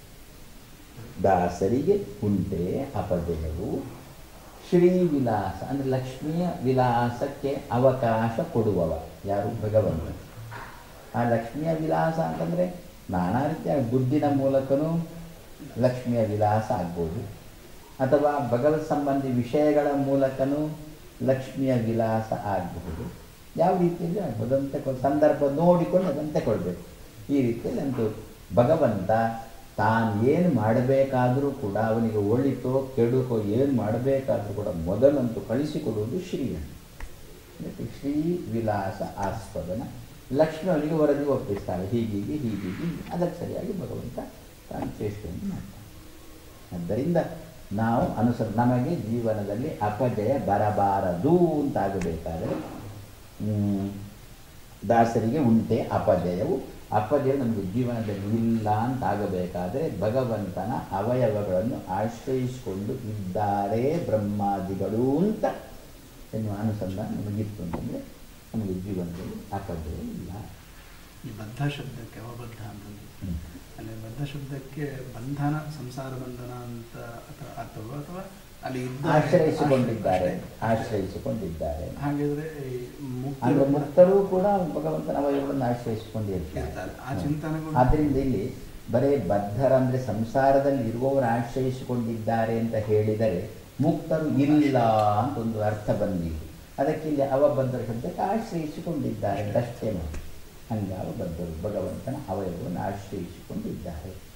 ದಾಸರಿಗೆ ಉಂಟೆ ಅಪಜಯವು ಶ್ರೀವಿಲಾಸ ಅಂದರೆ ಲಕ್ಷ್ಮಿಯ ವಿಲಾಸಕ್ಕೆ ಅವಕಾಶ ಕೊಡುವವ ಯಾರು ಭಗವಂತ ಆ ಲಕ್ಷ್ಮಿಯ ವಿಲಾಸ ಅಂತಂದರೆ ನಾನಾ ರೀತಿಯ ದುಡ್ಡಿನ ಮೂಲಕನೂ ಲಕ್ಷ್ಮಿಯ ವಿಲಾಸ ಆಗ್ಬೋದು ಅಥವಾ ಭಗವತ್ ಸಂಬಂಧಿ ವಿಷಯಗಳ ಮೂಲಕನೂ ಲಕ್ಷ್ಮಿಯ ವಿಲಾಸ ಆಗಬಹುದು ಯಾವ ರೀತಿಯಲ್ಲಿ ಆಗ್ಬೋದು ಅಂತ ಕೊ- ಸಂದರ್ಭ ನೋಡಿಕೊಂಡು ಅದನ್ನು ತಗೊಳ್ಬೇಕು ಈ ರೀತಿಯಲ್ಲಿ ಅಂತೂ ಭಗವಂತ ತಾನು ಏನು ಮಾಡಬೇಕಾದರೂ ಕೂಡ ಅವನಿಗೆ ಒಳಿತೋ ಕೆಡುಕೋ ಏನು ಮಾಡಬೇಕಾದ್ರೂ ಕೂಡ ಮೊದಲಂತೂ ಕಳಿಸಿಕೊಡುವುದು ಶ್ರೀಯನ್ನು ಅದಕ್ಕೆ ಶ್ರೀ ವಿಲಾಸ ಆಸ್ಪದನ ಲಕ್ಷ್ಮಿ ಅವನಿಗೆ ವರದಿ ಒಪ್ಪಿಸ್ತಾಳೆ ಹೀಗೀಗೆ ಹೀಗೀಗೆ ಅದಕ್ಕೆ ಸರಿಯಾಗಿ ಭಗವಂತ ತಾನು ಚೇಷ್ಟೆಯನ್ನು ಮಾಡ್ತಾನೆ ಆದ್ದರಿಂದ ನಾವು ಅನುಸರ ನಮಗೆ ಜೀವನದಲ್ಲಿ ಅಪಜಯ ಬರಬಾರದು ಅಂತಾಗಬೇಕಾದರೆ ಹ್ಮ್, ದಾಸರಿಗೆ ಉಂಟೆ ಅಪಜಯವು ಅಪಜಯ ನಮಗೆ ಜೀವನದಲ್ಲಿ ಇಲ್ಲ ಅಂತಾಗಬೇಕಾದರೆ ಭಗವಂತನ ಅವಯವಗಳನ್ನು ಆಶ್ರಯಿಸಿಕೊಂಡು ಇದ್ದಾರೆ ಬ್ರಹ್ಮಾದಿಗಳು ಅಂತ ಎನ್ನುವ ಅನುಸಂಧಾನ ನಮಗಿತ್ತು ಅಂತಂದರೆ ನಮಗೆ ಜೀವನದಲ್ಲಿ ಅಪಜಯ ಇಲ್ಲ ಈ ಬದ್ಧ ಶಬ್ದಕ್ಕೆ ಅವಬದ್ಧ ಅಂತಂದು ಹ್ಮ್. ಅಲ್ಲಿ ಬದ್ಧ ಶಬ್ದಕ್ಕೆ ಬಂಧನ ಸಂಸಾರ ಬಂಧನ ಅಂತ ಅಥವಾ ಅರ್ಥವೋ ಅಥವಾ ಅಲ್ಲಿ ಇದ್ದಾರೆ, ಆಶ್ರಯಿಸಿಕೊಂಡಿದ್ದಾರೆ ಆಶ್ರಯ- ಆಶ್ರಯಿಸಿಕೊಂಡಿದ್ದಾರೆ ಹಾಗಿದ್ರೆ ಈ ಮುಕ್ತಿ ಅಂದ್ರೆ ಮುಕ್ತರು ಕೂಡ ಭಗವಂತನ ಅವಯವಗಳನ್ನು ಆಶ್ರಯಿಸಿಕೊಂಡಿರ್ತಾರೆ ಇರ್ತಾರೆ. ಆ ಚಿಂತನೆಗಳು ಆದ್ದರಿಂದ ಇಲ್ಲಿ ಬರೇ ಬದ್ಧರಂದ್ರೆ ಸಂಸಾರದಲ್ಲಿ ಇರುವವರು ಆಶ್ರಯಿಸಿಕೊಂಡಿದ್ದಾರೆ ಅಂತ ಹೇಳಿದರೆ ಮುಕ್ತರು ಇಲ್ಲ ಅಂತ ಒಂದು ಅರ್ಥ ಬಂದಿದೆ ಅದಕ್ಕೆ ಇಲ್ಲಿ ಅವಬದ್ಧರ ಶಬ್ದಕ್ಕೆ ಆಶ್ರಯಿಸಿಕೊಂಡಿದ್ದಾರೆ ಅಂತ ಅಷ್ಟೇ ಮಾಡಿ ಹಂಗಾವ ಬದ್ಧರು ಭಗವಂತನ ಅವಯವವನ್ನು ಆಶ್ರಯಿಸಿಕೊಂಡಿದ್ದಾರೆ